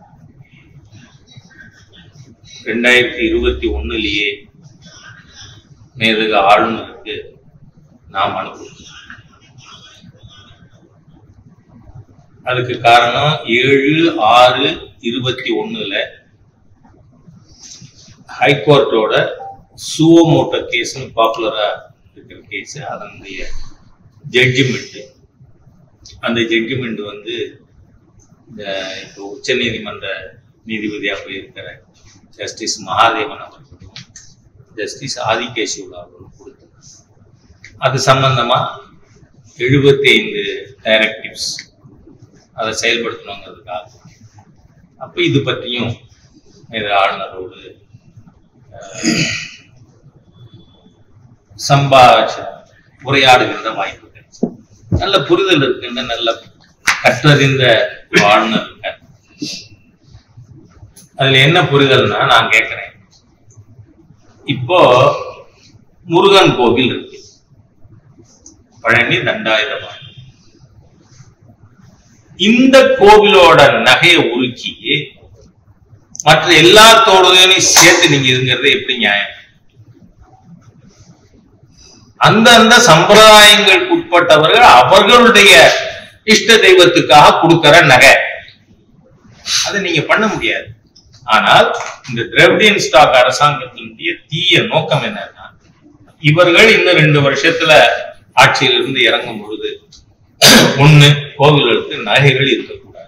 ரெண்டாயிரத்தி இருபத்தி ஒண்ணுலயே மேதக ஆளுநருக்கு நாம் அனுப்புவோம் அதுக்கு காரணம் ஏழு ஆறு இருபத்தி ஒண்ணுல ஹைகோர்ட்டோட சுவமோட்டோ கேஸ்னு பாப்புலரா இருக்கிற கேஸ் அதனுடைய ஜட்ஜ்மெண்ட் அந்த ஜட்ஜ்மெண்ட் வந்து இந்த இப்போ உச்ச நீதிமன்ற நீதிபதியா போயிருக்கிற ஜஸ்டிஸ் மகாதேவன் அவர்களும் ஜஸ்டிஸ் ஆதிகேசிவ் அவர்களும் கொடுத்தாங்க அது சம்பந்தமா எழுபத்தி ஐந்து டைரக்டிவ்ஸ் அதை செயல்படுத்தணுங்கிறதுக்காக அப்ப இது பற்றியும் இது ஆளுநரோடு அஹ், சம்பாஷ உரையாடுகின்ற வாய்ப்பு கிடைச்சது நல்ல புரிதல் இருக்கின்ற நல்ல கற்றறிந்த ஒரு ஆளுநர் இருக்கார் அதுல என்ன புரிதல்னா நான் கேட்கிறேன் இப்போ முருகன் கோவில் இருக்கு பழனி தண்டாயுதபாணி இந்த கோவிலோட நகையை உருக்கி மற்ற எல்லா தோடுகளையும் சேர்த்து நீங்க இருங்கிறது எப்படி நியாயம் அந்தந்த சம்பிரதாயங்களுக்கு உட்பட்டவர்கள் அவர்களுடைய இஷ்ட தெய்வத்துக்காக கொடுக்கிற நகை அதை நீங்க பண்ண முடியாது ஆனால் இந்த திரவிடியன் ஸ்டாக் அரசாங்கத்தினுடைய தீய நோக்கம் என்னன்னா இவர்கள் இன்னும் ரெண்டு வருஷத்துல ஆட்சியிலிருந்து இறங்கும் பொழுது ஒண்ணு கோவில்களுக்கு நகைகள் இருக்கக்கூடாது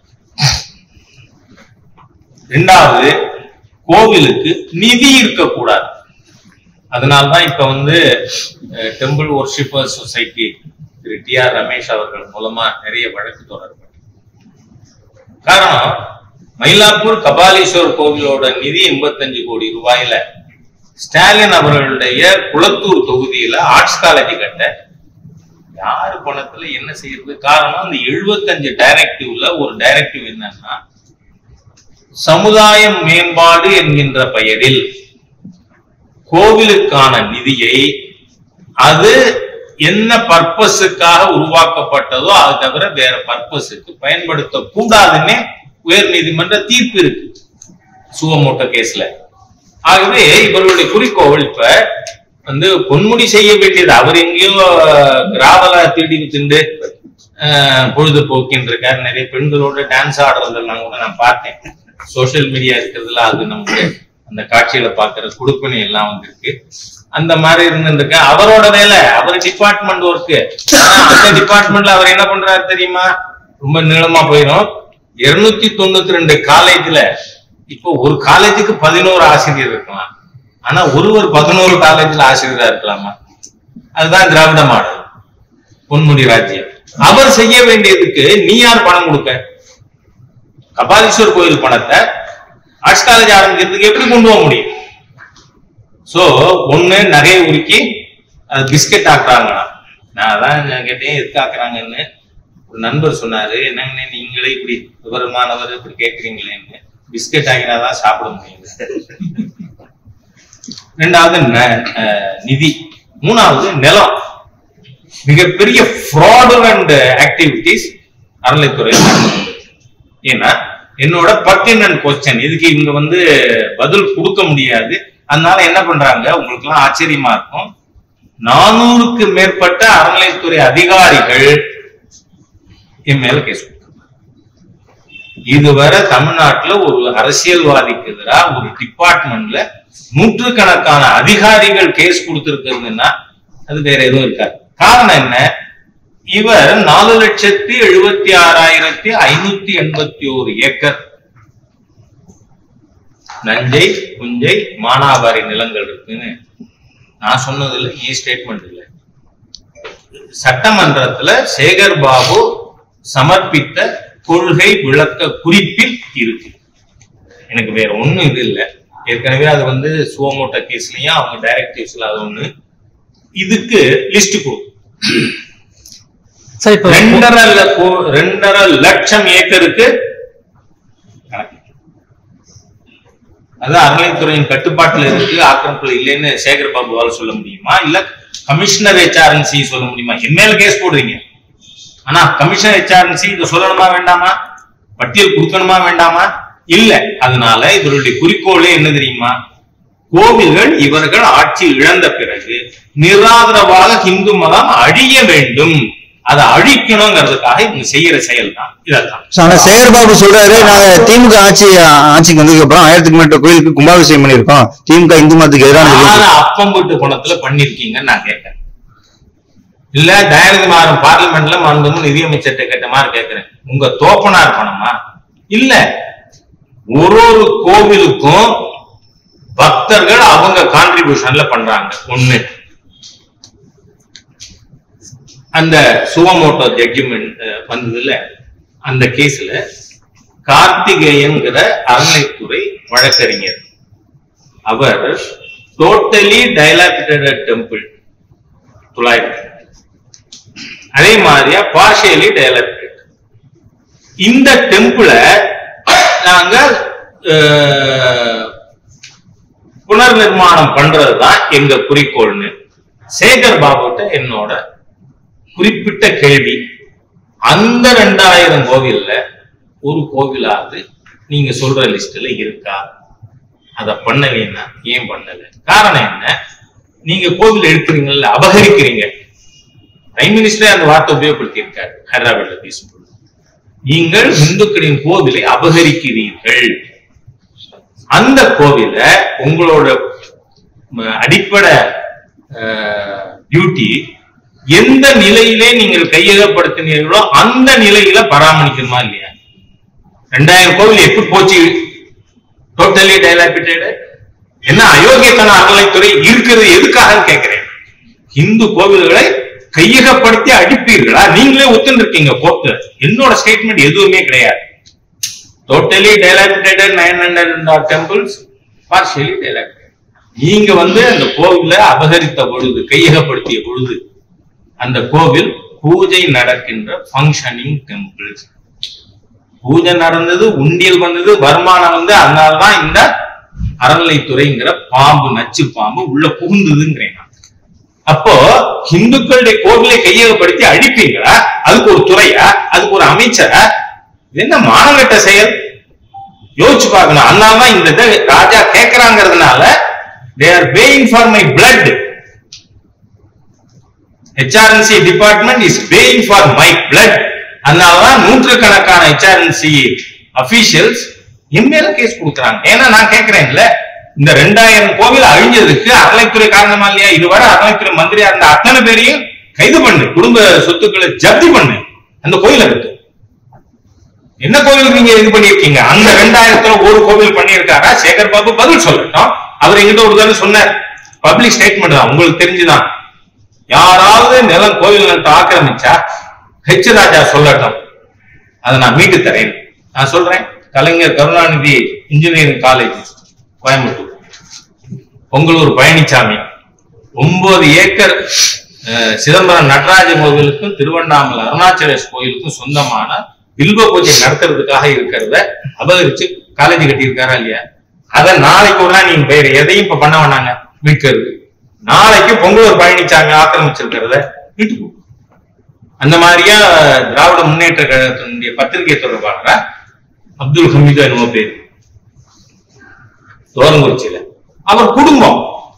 ரெண்டாவது கோவிலுக்கு நிதி இருக்கக்கூடாது அதனால்தான் இப்ப வந்து temple worshipper society Thiru T R Ramesh அவர்கள் மூலமா நிறைய வழக்கு தொடரப்பட்டது காரணம் மயிலாப்பூர் கபாலீஸ்வர் கோவிலோட நிதி எண்பத்தஞ்சு கோடி ரூபாயில ஸ்டாலின் அவர்களுடைய குளத்தூர் தொகுதியில ஆர்ட்ஸ் காலேஜ் கட்ட யாரு பணத்துல என்ன செய்யறது காரணம் அந்த எழுபத்தஞ்சு டைரக்டிவ்ல ஒரு டைரக்டிவ் என்னன்னா சமுதாய மேம்பாடு என்கின்ற பெயரில் கோவிலுக்கான நிதியை அது என்ன பர்பஸுக்காக உருவாக்கப்பட்டதோ அது தவிர வேற பர்பஸுக்கு பயன்படுத்த கூடாதுன்னு உயர் நீதிமன்ற தீர்ப்பு இருக்கு சுவமோட்டோ கேஸ்ல ஆகவே இவர்களுடைய குறிக்கோள் இப்ப வந்து பொன்முடி செய்ய வேண்டியது அவர் எங்கேயோ கிராவலா திருடி திண்டு அஹ், பொழுதுபோக்கின்னு இருக்காரு நிறைய பெண்களோட டான்ஸ் ஆடுறதெல்லாம் கூட நான் பார்த்தேன் சோஷியல் மீடியா இருக்கிறதுல அது நமக்கு அந்த காட்சியில பாக்குற குடுப்பினை எல்லாம் வந்திருக்கு அந்த மாதிரி இருந்திருக்கு அவரோட வேலை அவர் டிபார்ட்மெண்ட் ஒர்க்கு அந்த டிபார்ட்மெண்ட்ல அவர் என்ன பண்றாரு தெரியுமா ரொம்ப நீளமா போயிடும் இருநூத்தி தொண்ணூத்தி ரெண்டு காலேஜ்ல இப்போ ஒரு காலேஜுக்கு பதினோரு ஆசிரியர் இருக்கலாம் ஆனா ஒருவர் பதினோரு காலேஜ்ல ஆசிரியரா இருக்கலாமா அதுதான் திராவிட மாடல் பொன்முடி ராஜ்யம் அவர் செய்ய வேண்டியதுக்கு நீ யார் பணம் கொடுக்க கபாலீஸ்வர் கோயில் பணத்தை ஆர்ட்ஸ் காலேஜ் ஆரம்பிக்கிறதுக்கு எப்படி கொண்டு போக முடியும் சோ ஒண்ணு நகையை உருக்கி அது பிஸ்கட் ஆக்குறாங்கண்ணா நான் அதான் நான் கேட்டேன் எதுக்கு ஆக்குறாங்கன்னு ஒரு நண்பர் சொன்னாரு என்னங்கண்ணே நீங்களே இப்படி விவரமானவர் இப்படி கேட்குறீங்களேன்னு பிஸ்கட் ஆகினாதான் சாப்பிட முடியும் ரெண்டாவது ந- அஹ் நிதி மூணாவது நிலம் மிகப்பெரிய ஃப்ராடுலண்ட் ஆக்டிவிட்டிஸ் அறநிலைத்துறையில் நடந்து கொண்டிருக்கு. ஏன்னா என்னோட பர்டினன்ட் கொஸ்டின் இதுக்கு இவங்க வந்து பதில் கொடுக்க முடியாது அதனால என்ன பண்றாங்க உங்களுக்கு எல்லாம் ஆச்சரியமா இருக்கும் நானூறுக்கு மேற்பட்ட அறநிலைத்துறை அதிகாரிகள் என் மேல கேஸ் கொடுத்தாங்க இதுவரை தமிழ்நாட்டுல ஒரு அரசியல்வாதிக்கு எதிராக ஒரு டிபார்ட்மெண்ட்ல நூற்றுக்கணக்கான அதிகாரிகள் கேஸ் கொடுத்திருக்கிறதுன்னா அது வேற எதுவும் இருக்காது காரணம் என்ன இவர் நாலு லட்சத்தி எழுபத்தி ஆறாயிரத்தி ஐநூத்தி எண்பத்தி ஒரு ஏக்கர் நஞ்சை புஞ்சை மானாவாரி நிலங்கள் இருக்குன்னு நான் சொன்னது இல்லை ஏன் ஸ்டேட்மெண்ட் இல்லை சட்டமன்றத்துல சேகர் பாபு சமர்ப்பித்த கொள்கை விளக்க குறிப்பில் இருக்கு எனக்கு வேற ஒண்ணும் இது இல்லை ஏற்கனவே அது வந்து சுவமோட்ட கேஸ்லயும் அவங்க டைரக்டிவ்ஸ்ல அது ஒண்ணு இதுக்கு லிஸ்ட் கொடு சார் இப்போ ரெண்டரை ல- கோ- ரெண்டரை லட்சம் ஏக்கருக்கு கணக்கு அது அறநிலைத்துறையின் கட்டுப்பாட்டுல இருக்கு ஆக்கிரமிப்புல இல்லைன்னு சேகர் பாபுவால சொல்ல முடியுமா இல்ல கமிஷனர் ஹெச்ஆர்என்சி சொல்ல முடியுமா என் மேல கேஸ் போடுறீங்க ஆனா கமிஷனர் ஹெச்ஆர்என்சி இதை சொல்லணுமா வேண்டாமா பட்டியல் கொடுக்கணுமா வேண்டாமா இல்ல அதனால இவருடைய குறிக்கோளே என்ன தெரியுமா கோவில்கள் இவர்கள் ஆட்சி இழந்த பிறகு நிராதரவாக இந்து மதம் அழிய வேண்டும் அதை அழிக்கணுங்கிறதுக்காக இவங்க செய்யற செயல் தான் இதெல்லாம் ஆனா சேகர் பாபு சொல்றாரு நாங்க திமுக ஆட்சி ஆட்சிக்கு வந்ததுக்கு அப்புறம் ஆயிரத்துக்கு மேற்பட்ட கோயிலுக்கு கும்பாபிஷேகம் பண்ணிருக்கோம் திமுக இந்து மதத்துக்கு எதிரான யார அப்பம் போட்டு குணத்துல பண்ணிருக்கீங்கன்னு நான் கேட்கிறேன் இல்ல தயாநிதி மாறன் பார்லிமெண்ட்ல மாண்புமிகு நிதியமைச்சர்கிட்ட கேட்ட மாதிரி கேட்கிறேன் உங்க தோப்பனார் பணமா இல்ல ஒரு ஒரு கோவிலுக்கும் பக்தர்கள் அவங்க கான்ட்ரிபியூஷன்ல பண்றாங்க ஒண்ணு அந்த சுவமோட்டோ ஜட்ஜ்மெண்ட் வந்ததுல அந்த கேஸ்ல கார்த்திகேயன்கிற அறநிலைத்துறை வழக்கறிஞர் அவர் டோட்டலி டைலாபிட்டட் டெம்பிள் தொள்ளாயிரத்தி அதே மாதிரியா பார்ஷியலி டைலாபிட்டட் இந்த டெம்பிளை நாங்க அஹ், புனர் நிர்மாணம் பண்றதுதான் எங்க குறிக்கோள்னு சேகர் பாபுட்ட என்னோட குறிப்பிட்ட கேள்வி அந்த ரெண்டாயிரம் கோவில்ல ஒரு கோவிலாவது நீங்க சொல்ற லிஸ்ட்ல இருக்கா அத பண்ணலைன்னா ஏன் பண்ணல காரணம் என்ன நீங்க கோவில் எடுக்கிறீங்கல்ல அபகரிக்கிறீங்க பிரைம் மினிஸ்டரே அந்த வார்த்தை உபயோகப்படுத்தி இருக்காரு ஹைதராபாத்ல பேசும்போது நீங்கள் இந்துக்களின் கோவிலை அபகரிக்கிறீர்கள் அந்த கோவில உங்களோட ம, அடிப்படை டியூட்டி எந்த நிலையிலே நீங்கள் கையகப்படுத்தினீர்களோ அந்த நிலையில பராமரிக்கணுமா இல்லையா ரெண்டாயிரம் கோவில் எப்படி போச்சு டோட்டலி டைலாபிட்டட் என்ன அயோக்கியத்தன அறநிலைத்துறை இருக்கிறது எதுக்காக கேட்கிறேன் இந்து கோவில்களை கையகப்படுத்தி அடிப்பீர்களா நீங்களே ஒத்துன்னு இருக்கீங்க கோர்ட்டு என்னோட ஸ்டேட்மெண்ட் எதுவுமே கிடையாது totally dilapidated nine hundred temples partially dilapidated நீங்க வந்து அந்த கோவிலை அபகரித்த பொழுது கையகப்படுத்திய பொழுது அந்த கோவில் பூஜை நடக்கின்ற ஃபங்க்ஷனிங் டெம்பிள்ஸ் பூஜை நடந்தது உண்டியல் வந்தது வருமானம் வந்து அதனாலதான் இந்த அறநிலைத்துறைங்கிற பாம்பு நச்சு பாம்பு உள்ள புகுந்ததுங்கிறேன் நான். அப்போ இந்துக்களுடைய கோவிலை கையகப்படுத்தி அழிப்பீங்களா அதுக்கு ஒரு துறையா அதுக்கு ஒரு அமைச்சரா இது என்ன மானகட்ட செயல் யோசிச்சு பார்க்கணும் அதனாலதான் இந்த இதை ராஜா கேட்கறாங்கிறதுனால they are paying for my blood HRNC department is paying for my blood அதனாலதான் நூற்றுக்கணக்கான ஹெச்ஆர்என்சி அபிஷியல்ஸ் என் மேல கேஸ் கொடுக்குறாங்க ஏன்னா நான் கேட்கிறேன்ல இந்த ரெண்டாயிரம் கோவில் அழிஞ்சதுக்கு அறநிலைத்துறை காரணமா இல்லையா இதுவரை அறநிலைத்துறை மந்திரியா இருந்த அத்தனை பேரையும் கைது பண்ணு குடும்ப சொத்துக்களை ஜப்தி பண்ணு அந்த கோயிலை விட்டு என்ன கோவில் நீங்க இது பண்ணிருக்கீங்க அந்த ரெண்டாயிரத்துல ஒரு கோவில் பண்ணியிருக்காரா சேகர் பாபு பதில் சொல்லட்டும் அவர் எங்கிட்ட ஒரு தடவை சொன்னார் பப்ளிக் ஸ்டேட்மெண்ட் தான் உங்களுக்கு தெரிஞ்சுதான் யாராவது நிலம் கோவில் நிலத்தை ஆக்கிரமிச்சா ஹெச் ராஜா சொல்லட்டும் அதை நான் மீட்டு தரேன் நான் சொல்றேன் கலைஞர் கருணாநிதி இன்ஜினியரிங் காலேஜ் கோயம்புத்தூர் பொங்கலூர் பழனிசாமி ஒன்பது ஏக்கர் அஹ், சிதம்பரம் நடராஜ கோவிலுக்கும் திருவண்ணாமலை அருணாச்சலேஷ் கோயிலுக்கும் சொந்தமான பில்வ பூஜை நடத்துறதுக்காக இருக்கிறத அபகரிச்சு காலேஜ் கட்டியிருக்காரா இல்லையா அத நாளைக்கு ஒரு நாள் நீங்க வேற எதையும் இப்ப பண்ண வேணாங்க மீட்கிறது நாளைக்கு பொங்கலூர் பழனிசாமி ஆக்கிரமிச்சிருக்கிறத மீட்டு அந்த மாதிரியா திராவிட முன்னேற்ற கழகத்தினுடைய பத்திரிகை தொடர்பாளரா அப்துல் ஹமீது என்னமோ பேர் தோரங்குறிச்சியில அவர் குடும்பம்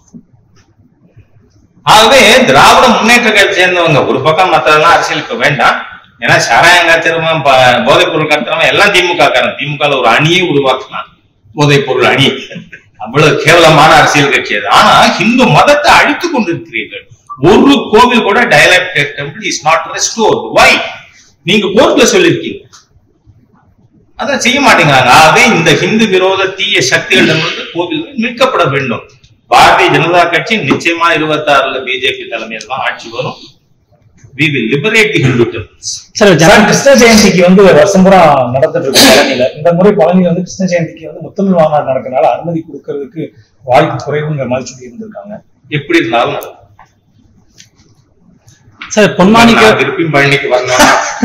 ஆகவே திராவிட முன்னேற்ற கழகத்தை சேர்ந்தவங்க ஒரு பக்கம் மத்ததெல்லாம் அரசியல் இப்ப வேண்டாம் ஏன்னா சாராயம் காய்ச்சறவன் ப- போதைப் பொருள் கடத்துறவன் எல்லாம் திமுக காரன் திமுக ஒரு அணியை உருவாக்கலாம் போதைப் பொருள் அணி அவ்வளவு கேவலமான அரசியல் கட்சி அது ஆனா இந்து மதத்தை அழித்துக் கொண்டிருக்கிறீர்கள் ஒரு கோவில் கூட டயலாக்ட் temple is not restored by நீங்க கோர்ட்ல சொல்லிருக்கீங்க அதை செய்ய மாட்டேங்கிறாங்க ஆகவே இந்த ஹிந்து விரோத தீய சக்திகளிடமிருந்து கோவில்கள் மீட்கப்பட வேண்டும் பாரதிய ஜனதா கட்சி நிச்சயமா இருபத்தி ஆறுல பிஜேபி தலைமையில் தான் ஆட்சி வரும் we will liberate the hindu temples sir sir, ஜன கிருஷ்ண ஜெயந்திக்கு வந்து வருஷம் பூரா நடந்துட்டு இருக்கு பழனியில இந்த முறை பழனியில வந்து கிருஷ்ண ஜெயந்திக்கு வந்து முத்தமிழ் மாநாடு நடக்கனால அனுமதி கொடுக்கறதுக்கு வாய்ப்பு குறைவுங்கிற மாதிரி சொல்லி இருந்திருக்காங்க எப்படி இருந்தாலும் நடக்கும். சார் பொன்மாணிக்க நான் திருப்பி பழனிக்கு வரணும்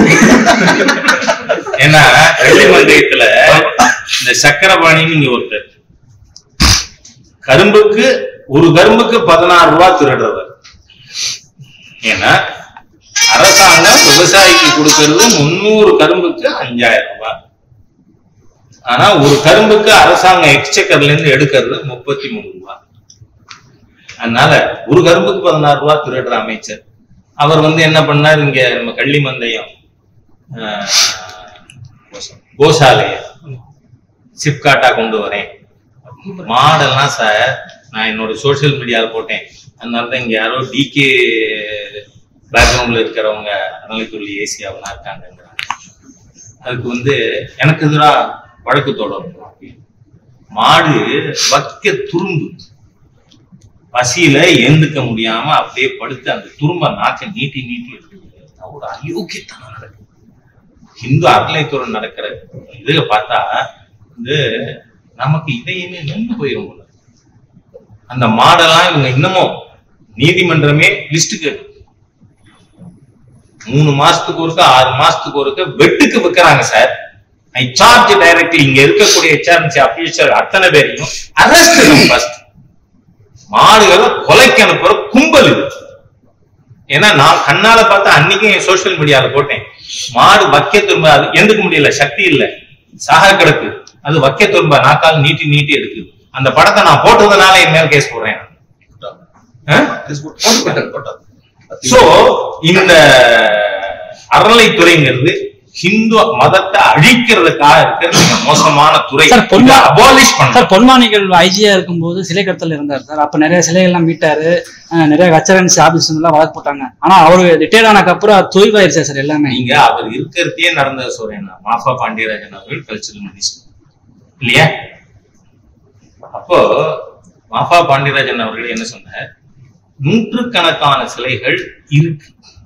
ஏன்னா வெள்ளி மந்திரத்துல இந்த சக்கரபாணின்னு இங்க ஒருத்தர் கரும்புக்கு ஒரு கரும்புக்கு பதினாறு ரூபாய் திருடுறவர் ஏன்னா அரசாங்கம் விவசாயிக்கு கொடுக்கிறது முன்னூறு கரும்புக்கு அஞ்சாயிரம் ரூபாய் ஆனா ஒரு கரும்புக்கு அரசாங்கம் எக்ஸ்சக்கர்ல இருந்து எடுக்கிறது முப்பத்தி மூணு ரூபாய் அதனால ஒரு கரும்புக்கு பதினாறு ரூபாய் திருடுற அமைச்சர் அவர் வந்து என்ன பண்ணார் இங்க நம்ம கள்ளிமந்தயம் ஆஹ், கோசாலைய சிப்காட்டா கொண்டு வரேன் மாடெல்லாம் சார் நான் என்னோட சோஷியல் மீடியால போட்டேன் அதனால தான் இங்க யாரோ டிகே பேக்ரவுண்ட்ல இருக்கிறவங்க அறநிலைத்துறை ஏசியாவெல்லாம் இருக்காங்கங்கிறாங்க அதுக்கு வந்து எனக்கு எதிரா வழக்கு தொடரணும் அப்படின்னு. மாடு வக்க துரும்பு பசியில எழுந்துக்க முடியாம அப்படியே படுத்து அந்த துரும்ப நாக்க நீட்டி நீட்டி எடுத்து ஒரு அயோக்கியத்தனம் நடக்குது ஹிந்து அறநிலைத்துறை நடக்கிற இதுல பார்த்தா வந்து நமக்கு இதையுமே நின்று போயிடும் போல அந்த மாடெல்லாம் இவங்க இன்னமும் நீதிமன்றமே லிஸ்ட்டுக்கு மூணு மாசத்துக்கு ஒருக்க ஆறு மாசத்துக்கு ஒருக்க வெட்டுக்கு விற்கிறாங்க சார் ஐ சார்ஜ் டைரக்ட்லி இங்க இருக்கக்கூடிய ஹெச்ஆர்என்சி அபிஷியல் அத்தனை பேரையும் அரெஸ்ட் ஃபர்ஸ்ட் மாடுகளை கொலைக்கு அனுப்புற கும்பல் இது ஏன்னா நான் கண்ணால பார்த்து அன்னைக்கும் என் சோசியல் மீடியால போட்டேன் மாடு வக்க திரும்ப அது எந்துக்க முடியல சக்தி இல்ல சாக கிடக்கு அது வக்க திரும்ப நாக்கால் நீட்டி நீட்டி எடுக்குது அந்த படத்தை நான் போட்டதுனால என் மேல் கேஸ் போடுறேன் சோ இந்த அறநிலைத்துறைங்கிறது ஹிந்து மதத்தை அழிக்கிறதுக்காக இருக்கிற மிக மோசமான துறை சார், பொன்மா- அபாலிஷ் பண்ண சார் பொன்மாணிகள் ஐஜியா இருக்கும்போது சிலை கடத்தல் இருந்தார் சார் அப்ப நிறைய சிலைகள்லாம் மீட்டாரு அஹ் நிறைய ஹெச்ஆர்என்சி ஆபீஸ் எல்லாம் வழக்கு போட்டாங்க ஆனா அவரு ரிட்டையர்ட் ஆனதுக்கு அப்புறம் அது தொய்வாயிருச்சு சார் எல்லாமே நீங்க அவர் இருக்கிறதே நடந்தது சொல்றேன் நான். மாஃபா பாண்டியராஜன் அவர்கள் கல்ச்சரல் மினிஸ்டர் இல்லையா அப்போ மாஃபா பாண்டியராஜன் அவர்கள் என்ன சொன்னார் நூற்றுக்கணக்கான சிலைகள் இருக்கு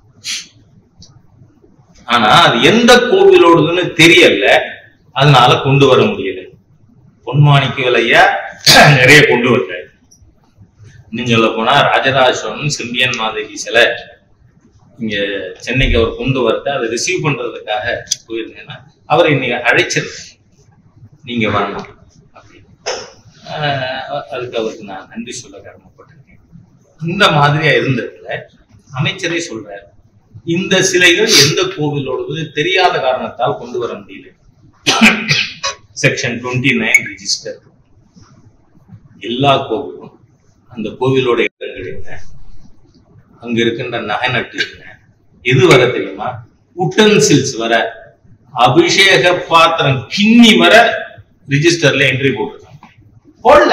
ஆனா அது எந்த கோவிலோடுதுன்னு தெரியல அதனால கொண்டு வர முடியல பொன்மாணிக்க விலையா நிறைய கொண்டு வந்தார் இன்னும் சொல்ல போனா ராஜராஜ சோழன் செம்பியன் மாதேவி சிலை இங்க சென்னைக்கு அவர் கொண்டு வரத அதை ரிசீவ் பண்றதுக்காக போயிருந்தேன்னா அவர் இன்னைக்கு அழைச்சிருக்கேன் நீங்க வரணும் அப்படின்னு ஆஹ் அதுக்கு அவருக்கு நான் நன்றி சொல்ல கடமைப்பட்டிருக்கேன் இந்த மாதிரியா இருந்ததுல அமைச்சரே சொல்றாரு இந்த சிலைகள் எந்த கோவிலோடது தெரியாத காரணத்தால் கொண்டு வர முடியல செக்ஷன் டுவெண்ட்டி நைன் ரிஜிஸ்டர் எல்லா கோவிலும் அந்த கோவிலோட இடங்கள் என்ன அங்க இருக்கின்ற நகை நட்டு என்ன எது வர தெரியுமா உட்டன்சில்ஸ் வர அபிஷேக பாத்திரம் கிண்ணி வர ரிஜிஸ்டர்ல என்ட்ரி போட்டிருக்காங்க போடல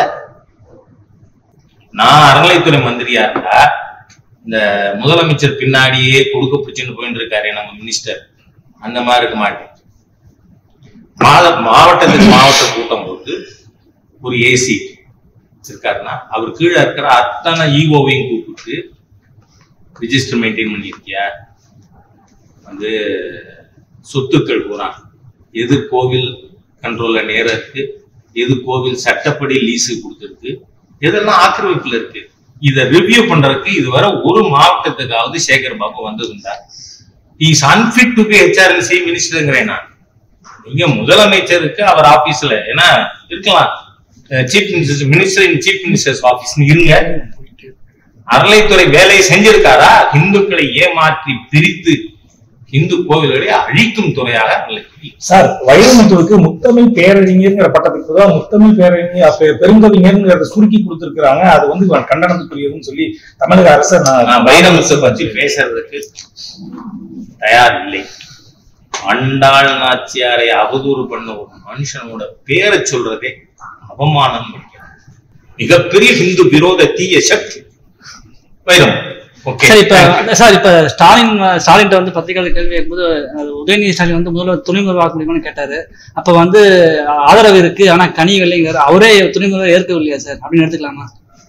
நான் அறநிலைத்துறை மந்திரியா இருந்தா இந்த முதலமைச்சர் பின்னாடியே கொடுக்க பிடிச்சுன்னு போயிட்டு இருக்காரு நம்ம மினிஸ்டர் அந்த மாதிரி இருக்க மாட்டேன் மாத மாவட்டத்துக்கு மாவட்ட கூட்டம் போட்டு ஒரு ஏசி இருக்காருன்னா அவர் கீழே இருக்கிற அத்தனை ஈஓவையும் கூப்பிட்டு ரிஜிஸ்டர் மெயின்டைன் பண்ணியிருக்கியா வந்து சொத்துக்கள் பூரா எது கோவில் கண்ட்ரோல்ல நேரம் இருக்கு எது கோவில் சட்டப்படி லீஸு கொடுத்துருக்கு எதெல்லாம் ஆக்கிரமிப்புல இருக்கு இதை ரிவ்யூ பண்றதுக்கு இதுவரை ஒரு மாவட்டத்துக்காவது சேகர் பாபு வந்ததுண்டா is unfit to be HRLC மினிஸ்டருங்கிறேன் நான் நீங்க முதலமைச்சருக்கு அவர் ஆபீஸ்ல ஏன்னா இருக்கலாம் chief minister minister in chief minister's office இருங்க அறளைத்துறை வேலையை செஞ்சிருக்காரா இந்துக்களை ஏமாற்றி பிரித்து இந்து கோவில்களை அழிக்கும் துறையாக அறளைத்துறை சார் வைரமுத்துவுக்கு முத்தமிழ் பேரறிஞர்ங்கிற பட்டத்துக்கு தான் முத்தமிழ் பேரறிஞர் அப்ப பெருங்கவிஞர்ங்கிறத சுருக்கி கொடுத்திருக்கிறாங்க அது வந்து இவன் கண்டனத்துக்குரியதுன்னு சொல்லி தமிழக அரசு நான் நான் வைரமுத்தை பற்றி பேசுறதுக்கு தயார் இல்லை அண்டாள் நாச்சியாரை அவதூறு பண்ண ஒரு மனுஷனோட பேரை சொல்றதே அவமானம் வைக்கிறது. மிகப்பெரிய ஹிந்து விரோத தீய சக்தி வைரம் ஓகே சார் இப்ப சார் இப்ப ஸ்டாலின் ஸ்டாலின் வந்து பத்திரிகையாளர் கேள்வி கேட்கும்போது அது உதயநிதி ஸ்டாலின் வந்து முதல்வர் துணை முதல்வர் ஆக்க முடியுமான்னு கேட்டாரு அப்ப வந்து ஆதரவு இருக்கு ஆனா கனி இல்லைங்கிறார் அவரே துணை முதல்வர் ஏற்கவில்லையா சார் அப்படின்னு எடுத்துக்கலாமா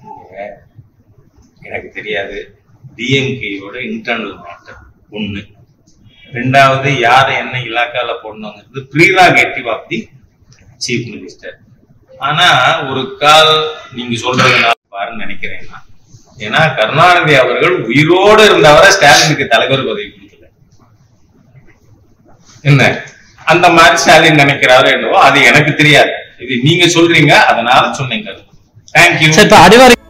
எனக்கு தெரியாது டிஎம்கேயோட இன்டர்னல் மேட்டர் ஒண்ணு ரெண்டாவது யாரை என்ன இலாக்கால போடணுங்கிறது prerogative of the chief minister ஆனா ஒரு கால் நீங்க சொல்றது நான் பாருன்னு நினைக்கிறேன் நான். ஏன்னா கருணாநிதி அவர்கள் உயிரோடு இருந்தவரை ஸ்டாலினுக்கு தலைவர் பதவி கொடுக்கல என்ன அந்த மாதிரி ஸ்டாலின் நினைக்கிறாரோ என்னவோ அது எனக்கு தெரியாது இது நீங்க சொல்றீங்க அதனால சொன்னீங்க தேங்க்யூ சார் இப்ப அடிவாரி